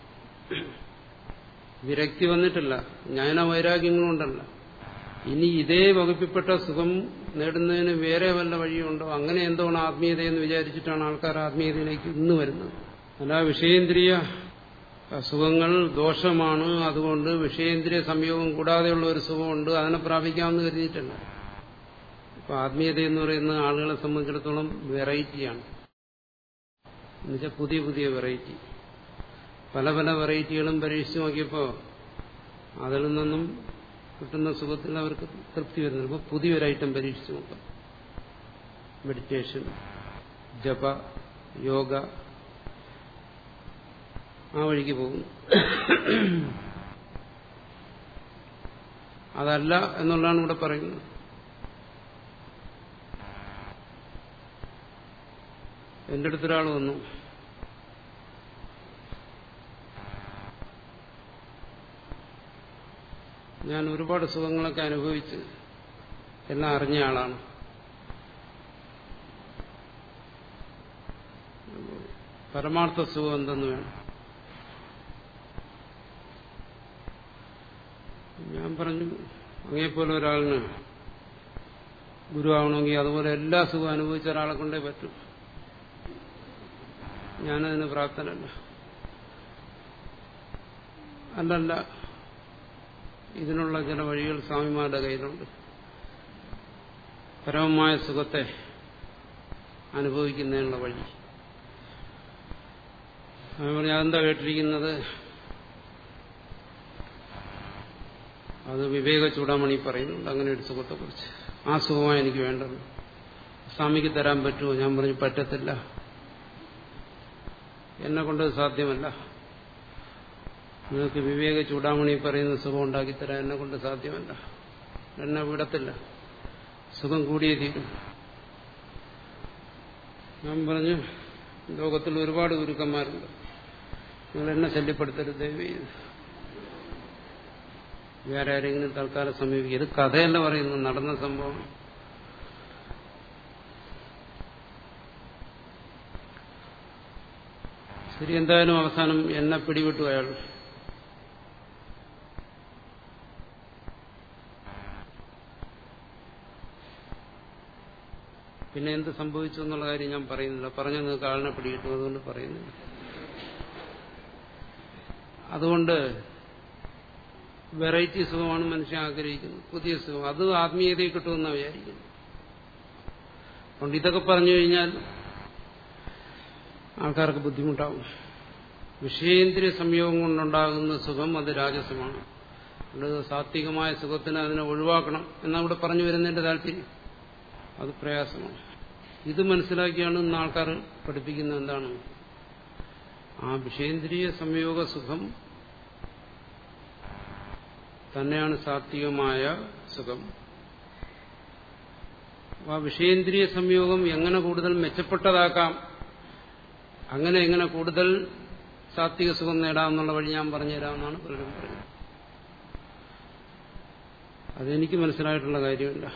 വിരക്തി വന്നിട്ടില്ല ജ്ഞാന വൈരാഗ്യങ്ങളുണ്ടല്ല ഇനി ഇതേ വകുപ്പിൽപ്പെട്ട സുഖം നേടുന്നതിന് വേറെ വല്ല വഴിയുണ്ടോ അങ്ങനെ എന്താണ് ആത്മീയതയെന്ന് വിചാരിച്ചിട്ടാണ് ആൾക്കാർ ആത്മീയതയിലേക്ക് ഇന്ന് വരുന്നത് അല്ല വിഷയേന്ദ്രിയ സുഖങ്ങൾ ദോഷമാണ് അതുകൊണ്ട് വിഷയേന്ദ്രിയ സംയോഗം കൂടാതെയുള്ള ഒരു സുഖമുണ്ട് അതിനെ പ്രാപിക്കാമെന്ന് കരുതിയിട്ടല്ല ഇപ്പൊ ആത്മീയത എന്ന് പറയുന്ന ആളുകളെ സംബന്ധിച്ചിടത്തോളം വെറൈറ്റിയാണ് എന്നുവെച്ചാൽ പുതിയ പുതിയ വെറൈറ്റി പല പല വെറൈറ്റികളും പരീക്ഷിച്ചു നോക്കിയപ്പോൾ അതിൽ നിന്നും കിട്ടുന്ന സുഖത്തിൽ അവർക്ക് തൃപ്തി വരുന്നില്ല അപ്പോൾ പുതിയൊരു ഐറ്റം പരീക്ഷിച്ചു നോക്കാം മെഡിറ്റേഷൻ ജപ യോഗ ആ വഴിക്ക് പോകുന്നു അതല്ല എന്നുള്ളതാണ് ഇവിടെ പറയുന്നത് എന്റെ അടുത്തൊരാൾ വന്നു ഞാൻ ഒരുപാട് സുഖങ്ങളൊക്കെ അനുഭവിച്ച് എല്ലാം അറിഞ്ഞ ആളാണ് പരമാർത്ഥ സുഖം എന്തെന്ന് വേണം ഞാൻ പറഞ്ഞു അങ്ങേപ്പോലെ ഒരാളിന് ഗുരുവാവണമെങ്കിൽ അതുപോലെ എല്ലാ സുഖവും അനുഭവിച്ച ഒരാളെ കൊണ്ടേ പറ്റും ഞാനതിന് പ്രാപ്തനല്ല അല്ലല്ല ഇതിനുള്ള ചില വഴികൾ സ്വാമിമാരുടെ കയ്യിലുണ്ട് പരമമായ സുഖത്തെ അനുഭവിക്കുന്നതിനുള്ള വഴി അതുപോലെ അതെന്താ കേട്ടിരിക്കുന്നത് അത് വിവേക ചൂടാമണി പറയുന്നുണ്ട് അങ്ങനെ ഒരു സുഖത്തെക്കുറിച്ച് ആ സുഖമാണ് എനിക്ക് വേണ്ടത് സ്വാമിക്ക് തരാൻ പറ്റുമോ ഞാൻ പറഞ്ഞു പറ്റത്തില്ല എന്നെ കൊണ്ട് സാധ്യമല്ല നിങ്ങൾക്ക് വിവേക ചൂടാമണി പറയുന്ന സുഖം ഉണ്ടാക്കിത്തരാൻ എന്നെ കൊണ്ട് സാധ്യമല്ല എന്നെ വിടത്തില്ല സുഖം കൂടിയേ തീരും ഞാൻ പറഞ്ഞു ലോകത്തിൽ ഒരുപാട് ഗുരുക്കന്മാരുണ്ട് നിങ്ങൾ എന്നെ ശല്യപ്പെടുത്തരുത് ദയവ് ചെയ്ത് വേറെ ആരെങ്കിലും തൽക്കാലം സമീപിക്കുക ഇത് കഥയല്ല പറയുന്നു നടന്ന സംഭവം ശരി എന്തായാലും അവസാനം എന്നെ പിടിവിട്ടു അയാൾ പിന്നെ എന്ത് സംഭവിച്ചു എന്നുള്ള കാര്യം ഞാൻ പറയുന്നില്ല പറഞ്ഞു നിങ്ങൾക്ക് ആളിനെ പിടികിട്ടും അതുകൊണ്ട് പറയുന്നില്ല അതുകൊണ്ട് വെറൈറ്റി സുഖമാണ് മനുഷ്യൻ ആഗ്രഹിക്കുന്നത് പുതിയ സുഖം അത് ആത്മീയതയിൽ കിട്ടുമെന്നാണ് വിചാരിക്കുന്നത് അതുകൊണ്ട് ഇതൊക്കെ പറഞ്ഞു കഴിഞ്ഞാൽ ആൾക്കാർക്ക് ബുദ്ധിമുട്ടാവും വിഷയേന്ദ്രിയ സംയോഗം കൊണ്ടുണ്ടാകുന്ന സുഖം അത് രാജസമാണ് അതുകൊണ്ട് സാത്വികമായ സുഖത്തിന് അതിനെ ഒഴിവാക്കണം എന്നവിടെ പറഞ്ഞു വരുന്നതിന്റെ താല്പര്യം അത് പ്രയാസമാണ് ഇത് മനസ്സിലാക്കിയാണ് ഇന്ന് ആൾക്കാർ പഠിപ്പിക്കുന്നത് എന്താണ് ആ വിഷയേന്ദ്രിയ സംയോഗ സുഖം തന്നെയാണ് സാത്വികമായ സുഖം ആ വിഷയേന്ദ്രിയ സംയോഗം എങ്ങനെ കൂടുതൽ മെച്ചപ്പെട്ടതാക്കാം അങ്ങനെ എങ്ങനെ കൂടുതൽ സാത്വിക സുഖം നേടാമെന്നുള്ള വഴി ഞാൻ പറഞ്ഞുതരാമെന്നാണ് പലരും പറയുന്നത് അതെനിക്ക് മനസ്സിലായിട്ടുള്ള കാര്യമില്ല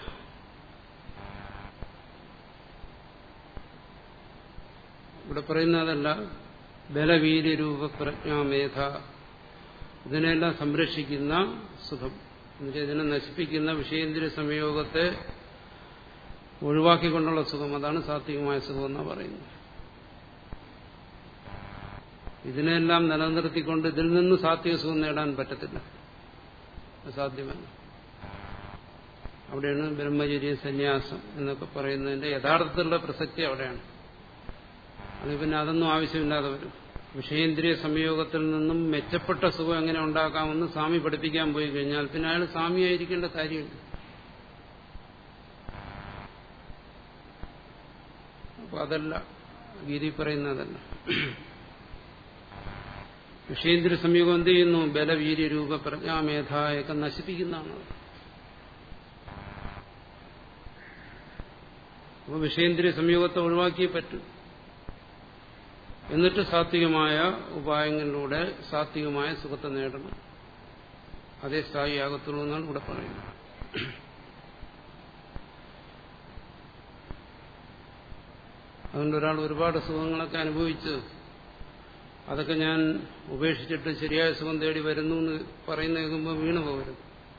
ഇവിടെ പറയുന്നതല്ല ബലവീര്യരൂപ പ്രജ്ഞാമേധ ഇതിനെല്ലാം സംരക്ഷിക്കുന്ന സുഖം എന്നുവെച്ചാൽ ഇതിനെ നശിപ്പിക്കുന്ന വിഷയേന്ദ്രിയ സംയോഗത്തെ ഒഴിവാക്കിക്കൊണ്ടുള്ള സുഖം അതാണ് സാത്വികമായ സുഖം എന്നാണ് പറയുന്നത് ഇതിനെല്ലാം നിലനിർത്തിക്കൊണ്ട് ഇതിൽ നിന്ന് സാത്വിക സുഖം നേടാൻ പറ്റത്തില്ല അസാധ്യമല്ല അവിടെയാണ് ബ്രഹ്മചര്യ സന്യാസം എന്നൊക്കെ പറയുന്നതിന്റെ യഥാർത്ഥത്തിലുള്ള പ്രസക്തി അവിടെയാണ് അത് പിന്നെ അതൊന്നും ആവശ്യമില്ലാതെ വരും വിഷയേന്ദ്രിയ സംയോഗത്തിൽ നിന്നും മെച്ചപ്പെട്ട സുഖം എങ്ങനെ ഉണ്ടാക്കാമെന്ന് സ്വാമി പഠിപ്പിക്കാൻ പോയി കഴിഞ്ഞാൽ പിന്നെ അയാൾ സ്വാമിയായിരിക്കേണ്ട കാര്യമില്ല അപ്പൊ അതല്ല ഗീതി പറയുന്നതല്ല വിഷയേന്ദ്ര സംയോഗം എന്ത് ചെയ്യുന്നു ബലവീര്യ രൂപ പ്രജ്ഞാമേധായൊക്കെ നശിപ്പിക്കുന്നതാണ് അപ്പോൾ വിഷയേന്ദ്രിയ സംയോഗത്തെ ഒഴിവാക്കിയേ പറ്റൂ എന്നിട്ട് സാത്വികമായ ഉപായങ്ങളിലൂടെ സാത്വികമായ സുഖത്തെ നേടണം അതേ സ്ഥായിയാകത്തുള്ളൂ എന്നാണ് ഇവിടെ പറയുന്നത് അതുകൊണ്ട് ഒരാൾ ഒരുപാട് സുഖങ്ങളൊക്കെ അനുഭവിച്ച് അതൊക്കെ ഞാൻ ഉപേക്ഷിച്ചിട്ട് ശരിയായ സുഖം തേടി വരുന്നു എന്ന് പറയുന്ന കേൾക്കുമ്പോൾ വീണു പോകരുത്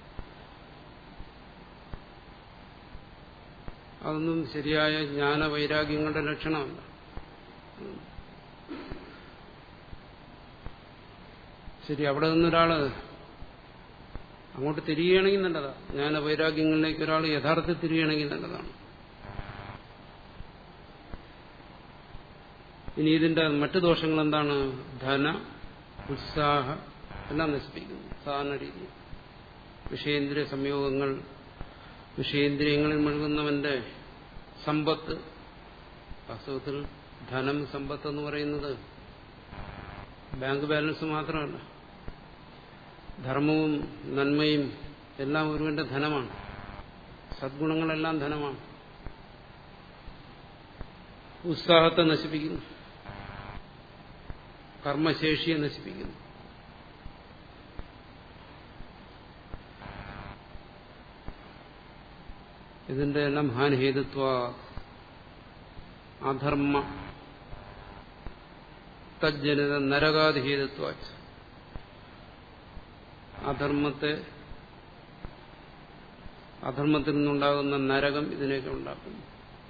അതൊന്നും ശരിയായ ജ്ഞാന വൈരാഗ്യങ്ങളുടെ ലക്ഷണമല്ല ശരി അവിടെ നിന്നൊരാള് അങ്ങോട്ട് തിരിയുകയാണെങ്കിൽ നല്ലതാണ് ജ്ഞാന വൈരാഗ്യങ്ങളിലേക്ക് ഒരാൾ യഥാർത്ഥത്തിൽ തിരിയുകയാണെങ്കിൽ നല്ലതാണ് ഇനി ഇതിന്റെ മറ്റു ദോഷങ്ങൾ എന്താണ് ധന ഉത്സാഹ എല്ലാം നശിപ്പിക്കുന്നു സാധാരണ രീതി വിഷയേന്ദ്രിയ സംയോഗങ്ങൾ വിഷയേന്ദ്രിയങ്ങളിൽ മുഴുകുന്നവന്റെ സമ്പത്ത് വാസ്തവത്തിൽ ധനം സമ്പത്ത് എന്ന് പറയുന്നത് ബാങ്ക് ബാലൻസ് മാത്രമല്ല ധർമ്മവും നന്മയും എല്ലാം ഒരുവന്റെ ധനമാണ് സദ്ഗുണങ്ങളെല്ലാം ധനമാണ് ഉത്സാഹത്തെ നശിപ്പിക്കുന്നു കർമ്മശേഷിയെ നശിപ്പിക്കുന്നു ഇതിന്റെ എല്ലാം ഹാനിഹേതുത്വ അധർമ്മ തജ്ജനിത നരകാതിഹേതുത്വ അധർമ്മത്തെ അധർമ്മത്തിൽ നിന്നുണ്ടാകുന്ന നരകം ഇതിനെയൊക്കെ ഉണ്ടാക്കുന്നു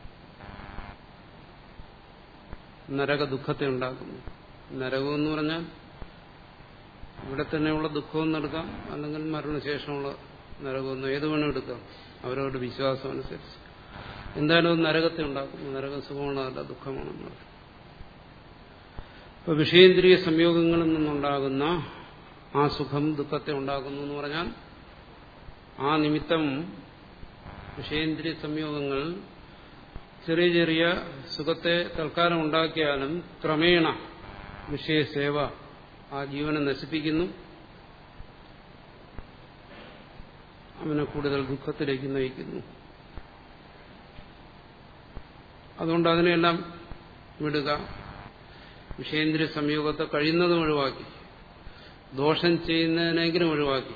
നരക ദുഃഖത്തെ ഉണ്ടാക്കുന്നു നരകം എന്ന് പറഞ്ഞാൽ ഇവിടെ തന്നെയുള്ള ദുഃഖമെന്ന് എടുക്കാം അല്ലെങ്കിൽ മരണശേഷമുള്ള നരകമെന്ന് ഏത് വേണം എടുക്കാം അവരവരുടെ വിശ്വാസം അനുസരിച്ച് എന്തായാലും അത് നരകത്തെ ഉണ്ടാക്കുന്നു നരകം സുഖമുള്ളതല്ല ദുഃഖമാണെന്ന് ഇപ്പൊ വിഷയേന്ദ്രിയ സംയോഗങ്ങളിൽ നിന്നുണ്ടാകുന്ന ആ സുഖം ദുഃഖത്തെ ഉണ്ടാക്കുന്നു എന്ന് പറഞ്ഞാൽ ആ നിമിത്തം വിഷയേന്ദ്രിയ സംയോഗങ്ങൾ ചെറിയ ചെറിയ സുഖത്തെ തൽക്കാലം ഉണ്ടാക്കിയാലും ക്രമേണ വിഷയസേവ ആ ജീവനെ നശിപ്പിക്കുന്നു അവനെ കൂടുതൽ ദുഃഖത്തിലേക്ക് നയിക്കുന്നു അതുകൊണ്ട് അതിനെല്ലാം വിടുക വിഷയേന്ദ്രിയ സംയോഗത്തെ കഴിയുന്നതും ഒഴിവാക്കി ദോഷം ചെയ്യുന്നതിനെങ്കിലും ഒഴിവാക്കി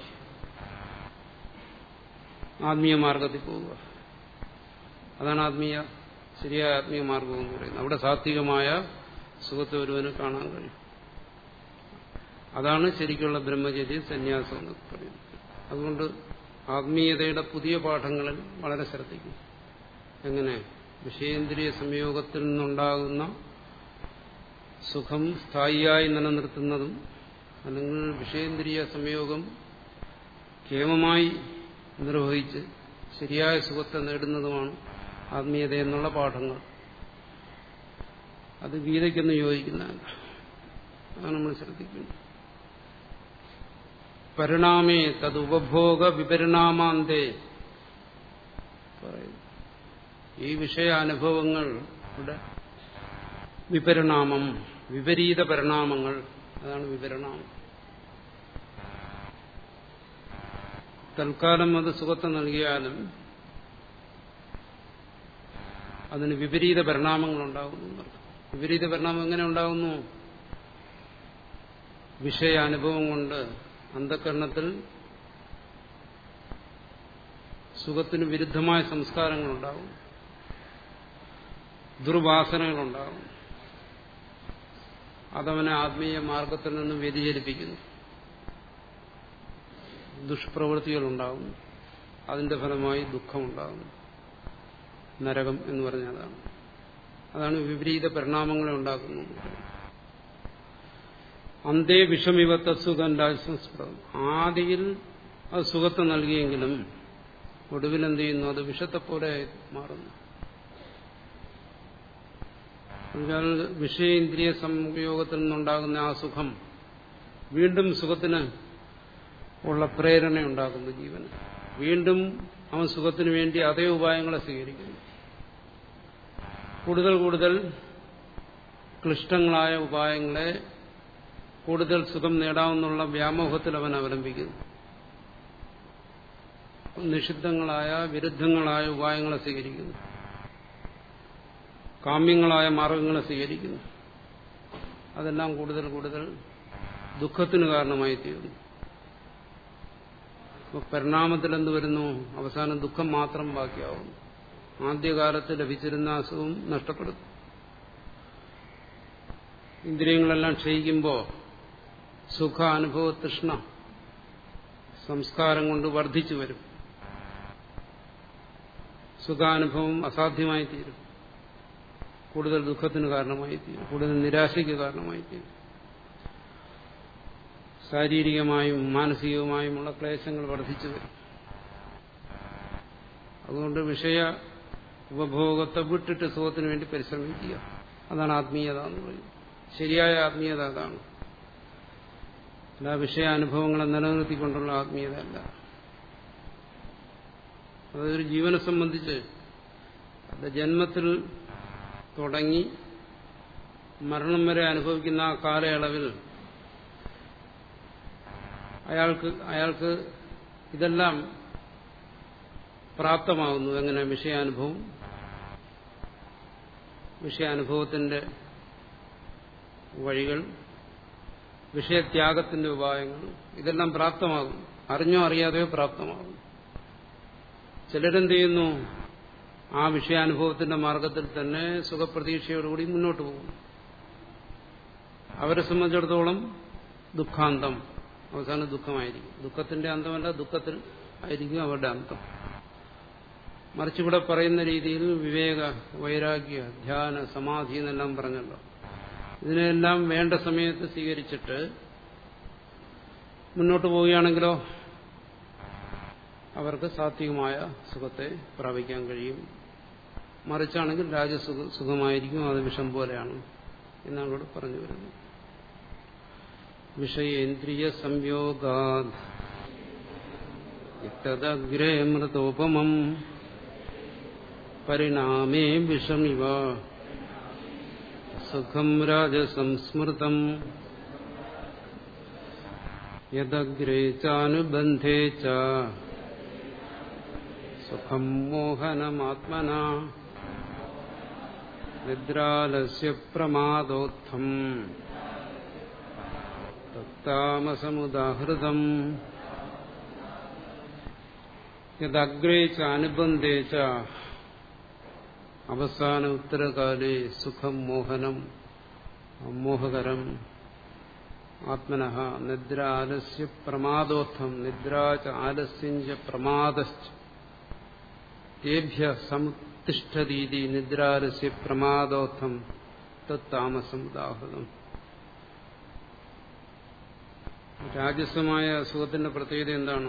ആത്മീയ മാർഗത്തിൽ പോവുക അതാണ് ആത്മീയ ശരിയായ ആത്മീയ മാർഗം എന്ന് പറയുന്നത് അവിടെ സാത്വികമായ സുഖത്തെ ഒരുവന് കാണാൻ കഴിയും അതാണ് ശരിക്കുള്ള ബ്രഹ്മചര്യം സന്യാസം എന്ന് പറയുന്നത് അതുകൊണ്ട് ആത്മീയതയുടെ പുതിയ പാഠങ്ങളിൽ വളരെ ശ്രദ്ധിക്കും എങ്ങനെ വിഷയേന്ദ്രിയ സംയോഗത്തിൽ നിന്നുണ്ടാകുന്ന സുഖം സ്ഥായിയായി നിലനിർത്തുന്നതും അല്ലെങ്കിൽ വിഷയേന്ദ്രിയ സംയോഗം കേമമായി നിർവഹിച്ച് ശരിയായ സുഖത്തെ നേടുന്നതുമാണ് ആത്മീയത എന്നുള്ള പാഠങ്ങൾ അത് ഗീതയ്ക്കൊന്നും യോജിക്കുന്നതല്ല അതാണ് നമ്മൾ ശ്രദ്ധിക്കുന്നത് പരിണാമേ തത് ഉപഭോഗ വിപരിണാമാന്തേ പറയുന്നു ഈ വിഷയാനുഭവങ്ങളുടെ വിപരിണാമം വിപരീത പരിണാമങ്ങൾ അതാണ് വിപരിണാമം തൽക്കാലം അത് സുഖത്തെ നൽകിയാലും അതിന് വിപരീത പരിണാമങ്ങൾ ഉണ്ടാകുന്നു വിപരീത പരിണാമം എങ്ങനെ ഉണ്ടാകുന്നു വിഷയാനുഭവം കൊണ്ട് അന്ധകരണത്തിൽ സുഖത്തിന് വിരുദ്ധമായ സംസ്കാരങ്ങളുണ്ടാകും ദുർവാസനകളുണ്ടാകും അതവനെ ആത്മീയ മാർഗത്തിൽ നിന്ന് വ്യതിചലിപ്പിക്കുന്നു ദുഷ്പ്രവൃത്തികളുണ്ടാകുന്നു അതിന്റെ ഫലമായി ദുഃഖമുണ്ടാകുന്നു നരകം എന്ന് പറഞ്ഞതാണ് അതാണ് വിപരീത പരിണാമങ്ങളെ ഉണ്ടാക്കുന്നത് അന്തേ വിഷമിവത്ത സുഖം രാജസംസ്കൃതം ആദിയിൽ അത് സുഖത്തെ നൽകിയെങ്കിലും ഒടുവിൽ എന്ത് ചെയ്യുന്നു അത് വിഷത്തെപ്പോലെ മാറുന്നു അതിനാൽ വിഷയേന്ദ്രിയ സംയോഗത്തിൽ നിന്നുണ്ടാകുന്ന ആ സുഖം വീണ്ടും സുഖത്തിന് ഉള്ള പ്രേരണ ഉണ്ടാക്കുന്നു ജീവന് വീണ്ടും അവൻ സുഖത്തിന് വേണ്ടി അതേ ഉപായങ്ങളെ സ്വീകരിക്കുന്നു കൂടുതൽ കൂടുതൽ ക്ലിഷ്ടങ്ങളായ ഉപായങ്ങളെ കൂടുതൽ സുഖം നേടാമെന്നുള്ള വ്യാമോഹത്തിൽ അവൻ അവലംബിക്കുന്നു നിഷിദ്ധങ്ങളായ വിരുദ്ധങ്ങളായ ഉപായങ്ങളെ സ്വീകരിക്കുന്നു കാമ്യങ്ങളായ മാർഗങ്ങളെ സ്വീകരിക്കുന്നു അതെല്ലാം കൂടുതൽ കൂടുതൽ ദുഃഖത്തിന് കാരണമായി തീരുന്നു അപ്പോൾ പരിണാമത്തിൽ എന്ത് വരുന്നു അവസാനം ദുഃഖം മാത്രം ബാക്കിയാവുന്നു ആദ്യകാലത്ത് ലഭിച്ചിരുന്ന അസുഖം നഷ്ടപ്പെടും ഇന്ദ്രിയങ്ങളെല്ലാം ക്ഷയിക്കുമ്പോൾ സുഖ അനുഭവ തൃഷ്ണ സംസ്കാരം കൊണ്ട് വർദ്ധിച്ചു വരും സുഖാനുഭവം അസാധ്യമായി തീരും കൂടുതൽ ദുഃഖത്തിന് കാരണമായി തീരും കൂടുതൽ നിരാശയ്ക്ക് കാരണമായി തീരും ശാരീരികമായും മാനസികവുമായുമുള്ള ക്ലേശങ്ങൾ വർദ്ധിച്ചു വരും അതുകൊണ്ട് വിഷയ ഉപഭോഗത്തെ വിട്ടിട്ട് സുഖത്തിന് വേണ്ടി പരിശ്രമിക്കുക അതാണ് ആത്മീയത എന്ന് പറയുന്നത് ശരിയായ ആത്മീയത അതാണ് അല്ല വിഷയാനുഭവങ്ങളെ നിലനിർത്തിക്കൊണ്ടുള്ള ആത്മീയത അല്ല അതൊരു ജീവനെ സംബന്ധിച്ച് അത് ജന്മത്തിൽ തുടങ്ങി മരണം വരെ അനുഭവിക്കുന്ന ആ കാലയളവിൽ അയാൾക്ക് അയാൾക്ക് ഇതെല്ലാം പ്രാപ്തമാകുന്നു എങ്ങനെ വിഷയാനുഭവം വിഷയാനുഭവത്തിന്റെ വഴികൾ വിഷയത്യാഗത്തിന്റെ ഉപായങ്ങൾ ഇതെല്ലാം പ്രാപ്തമാകും അറിഞ്ഞോ അറിയാതെയോ പ്രാപ്തമാകും ചിലരെന്ത് ചെയ്യുന്നു ആ വിഷയാനുഭവത്തിന്റെ മാർഗത്തിൽ തന്നെ സുഖപ്രതീക്ഷയോടുകൂടി മുന്നോട്ട് പോകും അവരെ സംബന്ധിച്ചിടത്തോളം ദുഃഖാന്തം അവസാനം ദുഃഖമായിരിക്കും ദുഃഖത്തിന്റെ അന്തമല്ല ദുഃഖത്തിൽ ആയിരിക്കും അവരുടെ അന്തം മറിച്ച് ഇവിടെ പറയുന്ന രീതിയിൽ വിവേക വൈരാഗ്യ ധ്യാന സമാധി എന്നെല്ലാം പറഞ്ഞല്ലോ ഇതിനെല്ലാം വേണ്ട സമയത്ത് സ്വീകരിച്ചിട്ട് മുന്നോട്ട് പോവുകയാണെങ്കിലോ അവർക്ക് സാത്വികമായ സുഖത്തെ പ്രാപിക്കാൻ കഴിയും മറിച്ചാണെങ്കിൽ രാജസുഖ സുഖമായിരിക്കും അത് വിഷം പോലെയാണ് എന്നാണ് ഇവിടെ പറഞ്ഞു വരുന്നത് വിഷയേന്ദ്രിയ സംയോഗാഗ്രേ മൃതോപമം പരിണാമേ വിഷമിവ സുഖം രാജസംസ്മൃതം യദഗ്രേ ചാനുബന്ധേ ച സുഖം മോഹനമാത്മന നിദ്രാലസ്യ പ്രമാദോത്ഥം തത്താമസമുദാഹൃതം യദഗ്രേ ച അനുബന്ധേ ച അവസാന ഉത്തരകാലേ സുഖം മോഹനം മോഹകരം ആത്മന നിദ്ര ആലസ്യ പ്രമാദോത്ഥം നിദ്രാച ആലസ്യഞ്ച പ്രമാദശ്ച തേഭ്യ സമുത്തിഷ്ഠരീതി നിദ്രാലസ്യ പ്രമാദോത്ഥം തത്താമസം ഉദാഹൃതം രാജസ്വമായ സുഖത്തിന്റെ പ്രത്യേകത എന്താണോ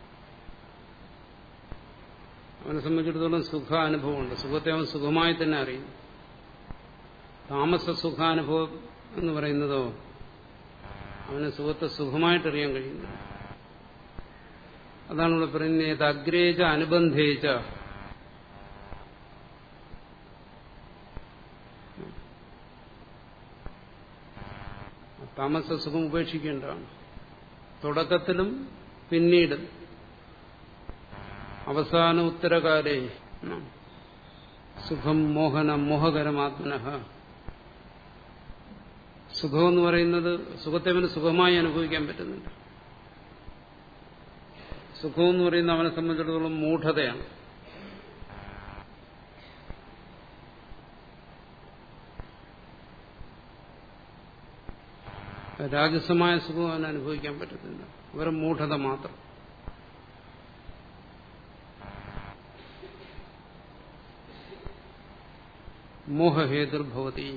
അവനെ സംബന്ധിച്ചിടത്തോളം സുഖാനുഭവമുണ്ട് സുഖത്തെ അവൻ സുഖമായി തന്നെ അറിയും താമസ സുഖാനുഭവം എന്ന് പറയുന്നതോ അവന് സുഖത്തെ സുഖമായിട്ടറിയാൻ കഴിയുന്നു അതാണ് ഇവിടെ പറയുന്നത് അഗ്രേജ അനുബന്ധേച്ച താമസ സുഖം ഉപേക്ഷിക്കേണ്ടതാണ് തുടക്കത്തിലും പിന്നീട് അവസാന ഉത്തരകാലേ സുഖം മോഹന മോഹകരമാത്മനഃ സുഖമെന്ന് പറയുന്നത് സുഖത്തെ അവന് സുഖമായി അനുഭവിക്കാൻ പറ്റുന്നുണ്ട് സുഖമെന്ന് പറയുന്നത് അവനെ സംബന്ധിച്ചിടത്തോളം മൂഢതയാണ് രാജസമായ സുഖം അവന് അനുഭവിക്കാൻ പറ്റുന്നില്ല വെറും മൂഢത മാത്രം മോഹഹേതുർഭവതി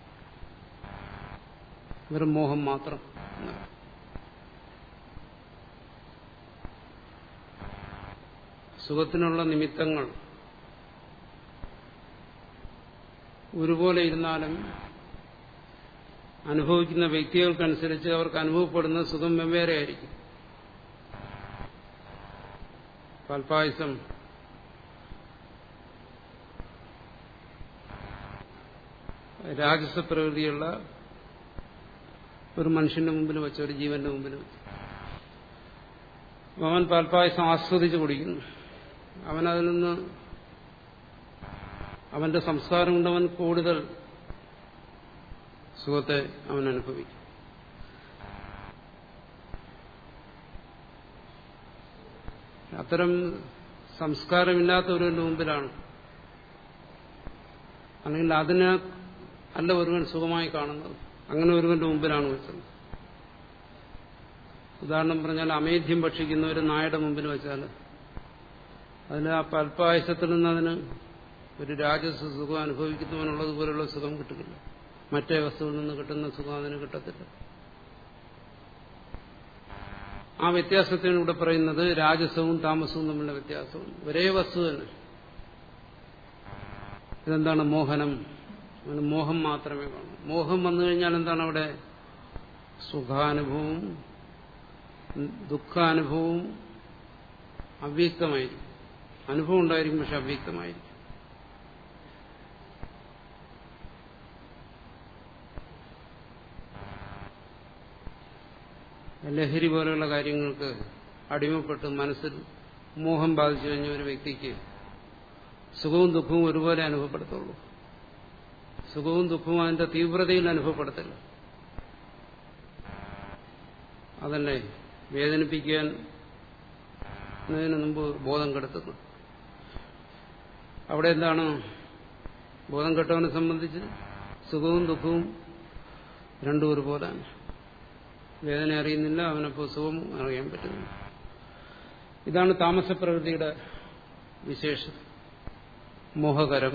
വെറും മോഹം മാത്രം സുഖത്തിനുള്ള നിമിത്തങ്ങൾ ഒരുപോലെ ഇരുന്നാലും അനുഭവിക്കുന്ന വ്യക്തികൾക്കനുസരിച്ച് അവർക്ക് അനുഭവപ്പെടുന്ന സുഖം വെവ്വേറെ ആയിരിക്കും പാൽപായസം രാജസ പ്രകൃതിയുള്ള ഒരു മനുഷ്യന്റെ മുമ്പിൽ വെച്ച് ഒരു ജീവന്റെ മുമ്പിൽ വെച്ച് അവൻ പാൽപ്പായസം ആസ്വദിച്ച് കുടിക്കുന്നു അവനതിൽ നിന്ന് അവന്റെ സംസ്കാരം കൊണ്ട് അവൻ കൂടുതൽ സുഖത്തെ അവൻ അനുഭവിക്കും അത്തരം സംസ്കാരമില്ലാത്തവരുടെ മുമ്പിലാണ് അല്ലെങ്കിൽ അതിന് അല്ല ഒരുവൻ സുഖമായി കാണുന്നത് അങ്ങനെ ഒരുവന്റെ മുമ്പിലാണ് വെച്ചത് ഉദാഹരണം പറഞ്ഞാൽ അമേധ്യം ഭക്ഷിക്കുന്ന ഒരു നായയുടെ മുമ്പിൽ വെച്ചാൽ അതിന് ആ പൽപ്പായസത്തിൽ നിന്ന് അതിന് ഒരു രാജസ് സുഖം അനുഭവിക്കുന്നവനുള്ളതുപോലുള്ള സുഖം കിട്ടുന്നില്ല മറ്റേ വസ്തുവിൽ നിന്ന് കിട്ടുന്ന സുഖം അതിന് കിട്ടത്തില്ല ആ വ്യത്യാസത്തിന് ഇവിടെ പറയുന്നത് രാജസവും താമസവും തമ്മിലുള്ള വ്യത്യാസവും ഒരേ വസ്തു തന്നെ ഇതെന്താണ് മോഹനം അവന് മോഹം മാത്രമേ കാണൂ മോഹം വന്നു കഴിഞ്ഞാൽ എന്താണ് അവിടെ സുഖാനുഭവവും ദുഃഖാനുഭവവും അവ്യക്തമായിരിക്കും അനുഭവം ഉണ്ടായിരിക്കും പക്ഷെ അവ്യക്തമായിരിക്കും ലഹരി പോലെയുള്ള കാര്യങ്ങൾക്ക് അടിമപ്പെട്ട് മനസ്സിൽ മോഹം ബാധിച്ചു കഴിഞ്ഞ ഒരു വ്യക്തിക്ക് സുഖവും ദുഃഖവും ഒരുപോലെ അനുഭവപ്പെടുത്തുള്ളൂ സുഖവും ദുഃഖവും അതിന്റെ തീവ്രതയിൽ അനുഭവപ്പെടുത്തില്ല അതല്ലേ വേദനിപ്പിക്കാൻ മുമ്പ് ബോധം കെടുത്തുന്നു അവിടെ എന്താണ് ബോധം കെട്ടവനെ സംബന്ധിച്ച് സുഖവും ദുഃഖവും രണ്ടും ഒരുപോലെയാണ് വേദന അറിയുന്നില്ല അവനപ്പോൾ സുഖം അറിയാൻ പറ്റുന്നു ഇതാണ് താമസപ്രകൃതിയുടെ വിശേഷം മോഹകരം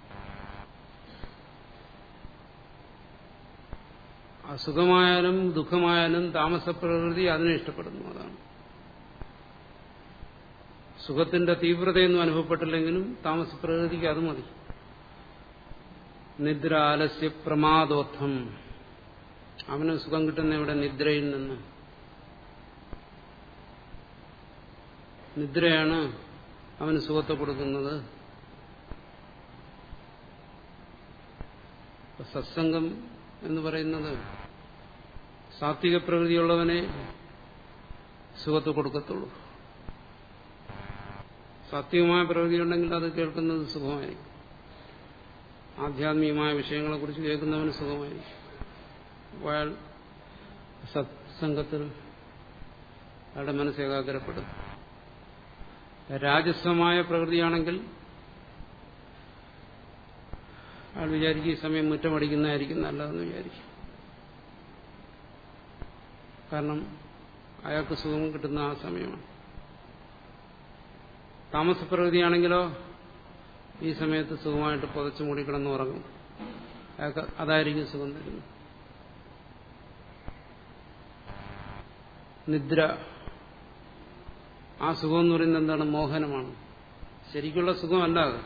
അസുഖമായാലും ദുഃഖമായാലും താമസപ്രകൃതി അതിനെ ഇഷ്ടപ്പെടുന്നു അതാണ് സുഖത്തിന്റെ തീവ്രതയൊന്നും അനുഭവപ്പെട്ടില്ലെങ്കിലും താമസപ്രകൃതിക്ക് അത് മതി നിദ്ര ആലസ്യ പ്രമാദോത്ഥം അവന് സുഖം കിട്ടുന്ന ഇവിടെ നിദ്രയിൽ നിന്ന് നിദ്രയാണ് അവന് സുഖത്തെ കൊടുക്കുന്നത് സത്സംഗം എന്ന് പറയുന്നത് സാത്വിക പ്രകൃതിയുള്ളവനെ സുഖത്ത് കൊടുക്കത്തുള്ളൂ സാത്വികമായ പ്രകൃതി ഉണ്ടെങ്കിൽ അത് കേൾക്കുന്നത് സുഖമായിരിക്കും ആധ്യാത്മികമായ വിഷയങ്ങളെക്കുറിച്ച് കേൾക്കുന്നവന് സുഖമായിരിക്കും അയാൾ സത്സംഗത്തിൽ അയാളുടെ മനസ്സ് ഏകാഗ്രപ്പെടും രാജസ്വമായ പ്രകൃതിയാണെങ്കിൽ അയാൾ വിചാരിക്കും ഈ സമയം മുറ്റമടിക്കുന്നതായിരിക്കും നല്ലതെന്ന് വിചാരിക്കും കാരണം അയാൾക്ക് സുഖം കിട്ടുന്ന ആ സമയമാണ് താമസപ്രകൃതിയാണെങ്കിലോ ഈ സമയത്ത് സുഖമായിട്ട് പുതച്ചു മൂടി കിടന്ന് ഉറങ്ങും അയാൾക്ക് അതായിരിക്കും സുഖം തരുന്നത് നിദ്ര ആ സുഖം എന്ന് പറയുന്നത് എന്താണ് മോഹനമാണ് ശരിക്കുള്ള സുഖമല്ല അത്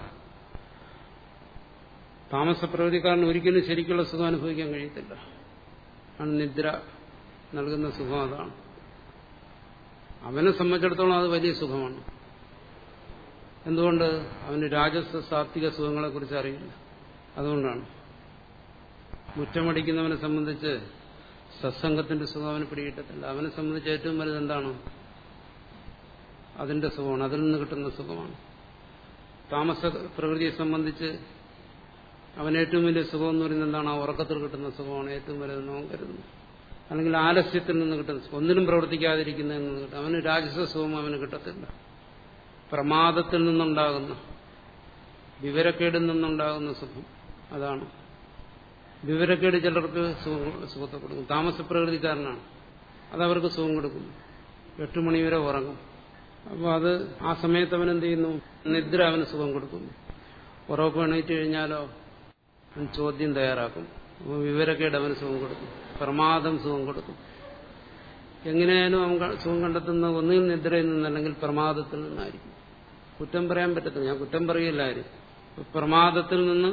താമസപ്രകൃതിക്കാരന് ഒരിക്കലും ശരിക്കുള്ള സുഖം അനുഭവിക്കാൻ കഴിയത്തില്ല ആണ് നിദ്ര നൽകുന്ന സുഖം അതാണ് അവനെ സംബന്ധിച്ചിടത്തോളം അത് വലിയ സുഖമാണ് എന്തുകൊണ്ട് അവന് രാജസ സാത്വിക സുഖങ്ങളെക്കുറിച്ച് അറിയില്ല അതുകൊണ്ടാണ് മുറ്റമടിക്കുന്നവനെ സംബന്ധിച്ച് സത്സംഗത്തിന്റെ സുഖം അവന് പിടികിട്ടത്തില്ല അവനെ സംബന്ധിച്ച് ഏറ്റവും വലുത് എന്താണ് അതിന്റെ സുഖമാണ് അതിൽ നിന്ന് കിട്ടുന്ന സുഖമാണ് താമസ പ്രകൃതിയെ സംബന്ധിച്ച് അവൻ ഏറ്റവും വലിയ സുഖം എന്ന് പറയുന്നത് എന്താണ് ആ ഉറക്കത്തിൽ കിട്ടുന്ന സുഖമാണ് ഏറ്റവും വലുതെന്ന് അവൻ കരുതുന്നു അല്ലെങ്കിൽ ആലസ്യത്തിൽ നിന്ന് കിട്ടുന്ന സുഖം ഒന്നിനും പ്രവർത്തിക്കാതിരിക്കുന്നതിൽ നിന്ന് കിട്ടും അവന് രാജസ സുഖം അവന് കിട്ടത്തില്ല പ്രമാദത്തിൽ നിന്നുണ്ടാകുന്ന വിവരക്കേടിൽ നിന്നുണ്ടാകുന്ന സുഖം അതാണ് വിവരക്കേട് ചിലർക്ക് സുഖത്തെ കൊടുക്കും താമസപ്രകൃതിക്കാരനാണ് അതവർക്ക് സുഖം കൊടുക്കും എട്ട് മണിവരെ ഉറങ്ങും അപ്പോൾ അത് ആ സമയത്ത് അവൻ എന്ത് ചെയ്യുന്നു നിദ്ര അവന് സുഖം കൊടുക്കുന്നു ഉറപ്പ് എണീറ്റ് കഴിഞ്ഞാലോ അവൻ ചോദ്യം തയ്യാറാക്കും അപ്പോൾ വിവരക്കേട് അവന് സുഖം കൊടുക്കും പ്രമാദം സുഖം കൊടുക്കും എങ്ങനെയായാലും അവൻ സുഖം കണ്ടെത്തുന്ന ഒന്നിൽ നിദ്രയിൽ നിന്നല്ലെങ്കിൽ പ്രമാദത്തിൽ നിന്നായിരിക്കും കുറ്റം പറയാൻ പറ്റത്തില്ല ഞാൻ കുറ്റം പറയില്ല ആരും പ്രമാദത്തിൽ നിന്ന്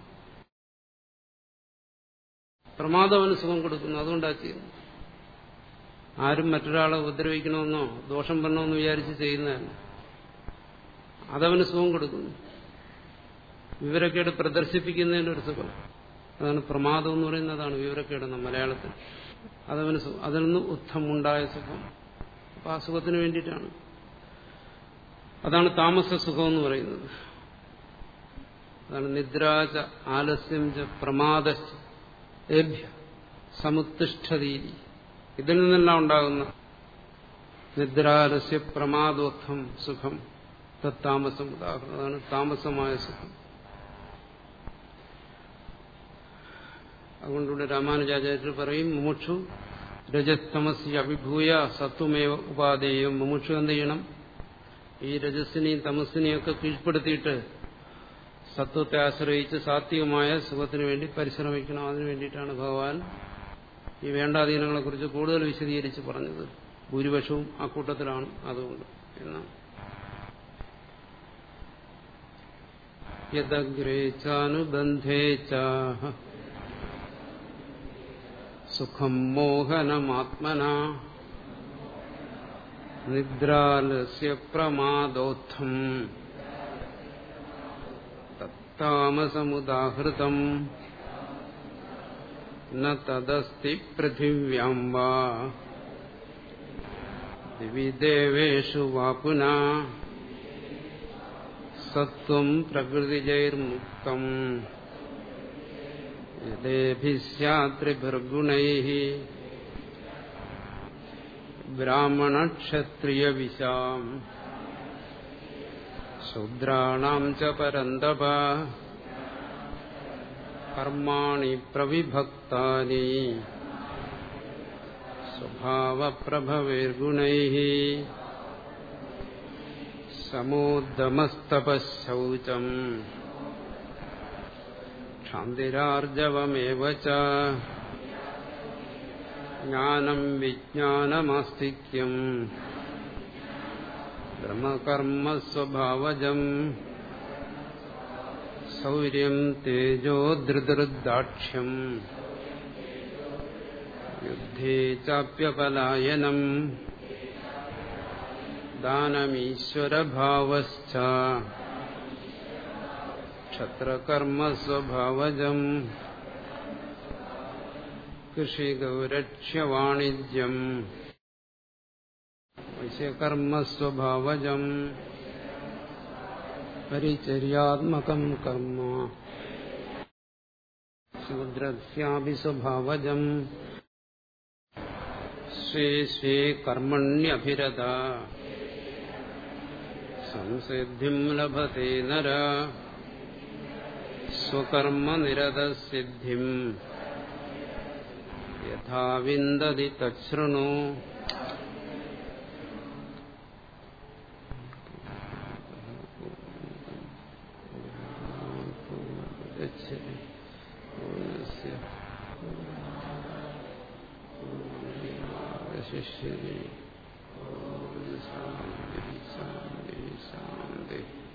പ്രമാദം അവന് സുഖം കൊടുക്കുന്നു അതുകൊണ്ടാണ് ചെയ്യുന്നത് ആരും മറ്റൊരാളെ ഉപദ്രവിക്കണമെന്നോ ദോഷം വരണമെന്നോ വിചാരിച്ച് ചെയ്യുന്നതല്ല അതവന് സുഖം കൊടുക്കുന്നു വിവരക്കേട് പ്രദർശിപ്പിക്കുന്നതിന് ഒരു സുഖം അതാണ് പ്രമാദം എന്ന് പറയുന്നതാണ് വിവരക്കേടെന്ന മലയാളത്തിൽ അതവന് സു- അതിൽ നിന്ന് ഉത്തമുണ്ടായ സുഖം അപ്പൊ ആ സുഖത്തിന് വേണ്ടിയിട്ടാണ് അതാണ് താമസ സുഖം എന്ന് പറയുന്നത് അതാണ് നിദ്രാച ആലസ്യം ച പ്രമാദശ്ച ഏഭ്യ സമുത്തിഷ്ഠതീതി ഇതിൽ നിന്നെല്ലാം ഉണ്ടാകുന്ന നിദ്രാലസ്യ പ്രമാദോത്ഥം സുഖം തത്താമസം ഉദാഹരണം അതാണ് താമസമായ സുഖം അതുകൊണ്ടിവിടെ രാമാനുജാചാര്യർ പറയും മുമുക്ഷു രജസ്തമസി അഭിഭൂയ സത്വമേവ ഉപാധേയം മുമുക്ഷു എന്ത് ചെയ്യണം ഈ രജസ്സിനെയും തമസ്സിനെയും ഒക്കെ കീഴ്പ്പെടുത്തിയിട്ട് സത്വത്തെ ആശ്രയിച്ച് സാത്വികമായ സുഖത്തിന് വേണ്ടി പരിശ്രമിക്കണം അതിനു വേണ്ടിയിട്ടാണ് ഭഗവാൻ ഈ വേണ്ടാധീനങ്ങളെ കുറിച്ച് കൂടുതൽ വിശദീകരിച്ച് പറഞ്ഞത് ഭൂരിപക്ഷവും ആ കൂട്ടത്തിലാണ് അതുകൊണ്ട് എന്നാണ് യദഗ്രേ ചാനുബന്ധേ ചാഹ സുഖം മോഹനമാത്മന നിദ്രാലസ്യ പ്രമാദോത്ഥം തത്താമസമുദാഹൃതം ന തദസ്തി പൃഥിവ്യാം വാ ദിവി ദേവേഷു വാ പുനാ സത്വം പ്രകൃതിജൈർമുക്തം യഥേഭിസ്യാത്രിഭിർഗുണൈ ബ്രാഹ്മണക്ഷത്രിയവിശാം ശൂദ്രാണാം ച പരന്തപ കർമാണി പ്രവിഭക്താനി സ്വഭാവപ്രഭവേർഗുണൈ സമോദ്ദമസ്തപശൗചം ക്ഷാന്തിരാർജവമേവ ച ജ്ഞാനം വിജ്ഞാനമാസ്തിക്യം ബ്രഹ്മകർമ്മസ്വഭാവജം സൗര്യം തേജോ ധൃതൃദാക്ഷ്യം യുദ്ധേ ചാപ്യപലായനം ദാനമീശ്വരഭാവശ്ച ക്ഷത്രകർമ്മസ്വഭാവജം കൃഷിഗൗരക്ഷ്യവാണിജ്യം വൈശ്യകർമ്മസ്വഭാവജം പരിചര്യാത്മകം കർമ്മ ശൂദ്രസ്യാപി സ്വഭാവജം സ്വേ സ്വേ കർമ്മണ്യഭിരത സംസിദ്ധിം ലഭത്തെ നര സ്വകർമ്മനിരതസിദ്ധിം യഥാ വിന്ദതി തൃണു ശിഷ്യതി ശാന്തി ശാന്തി ശാന്തി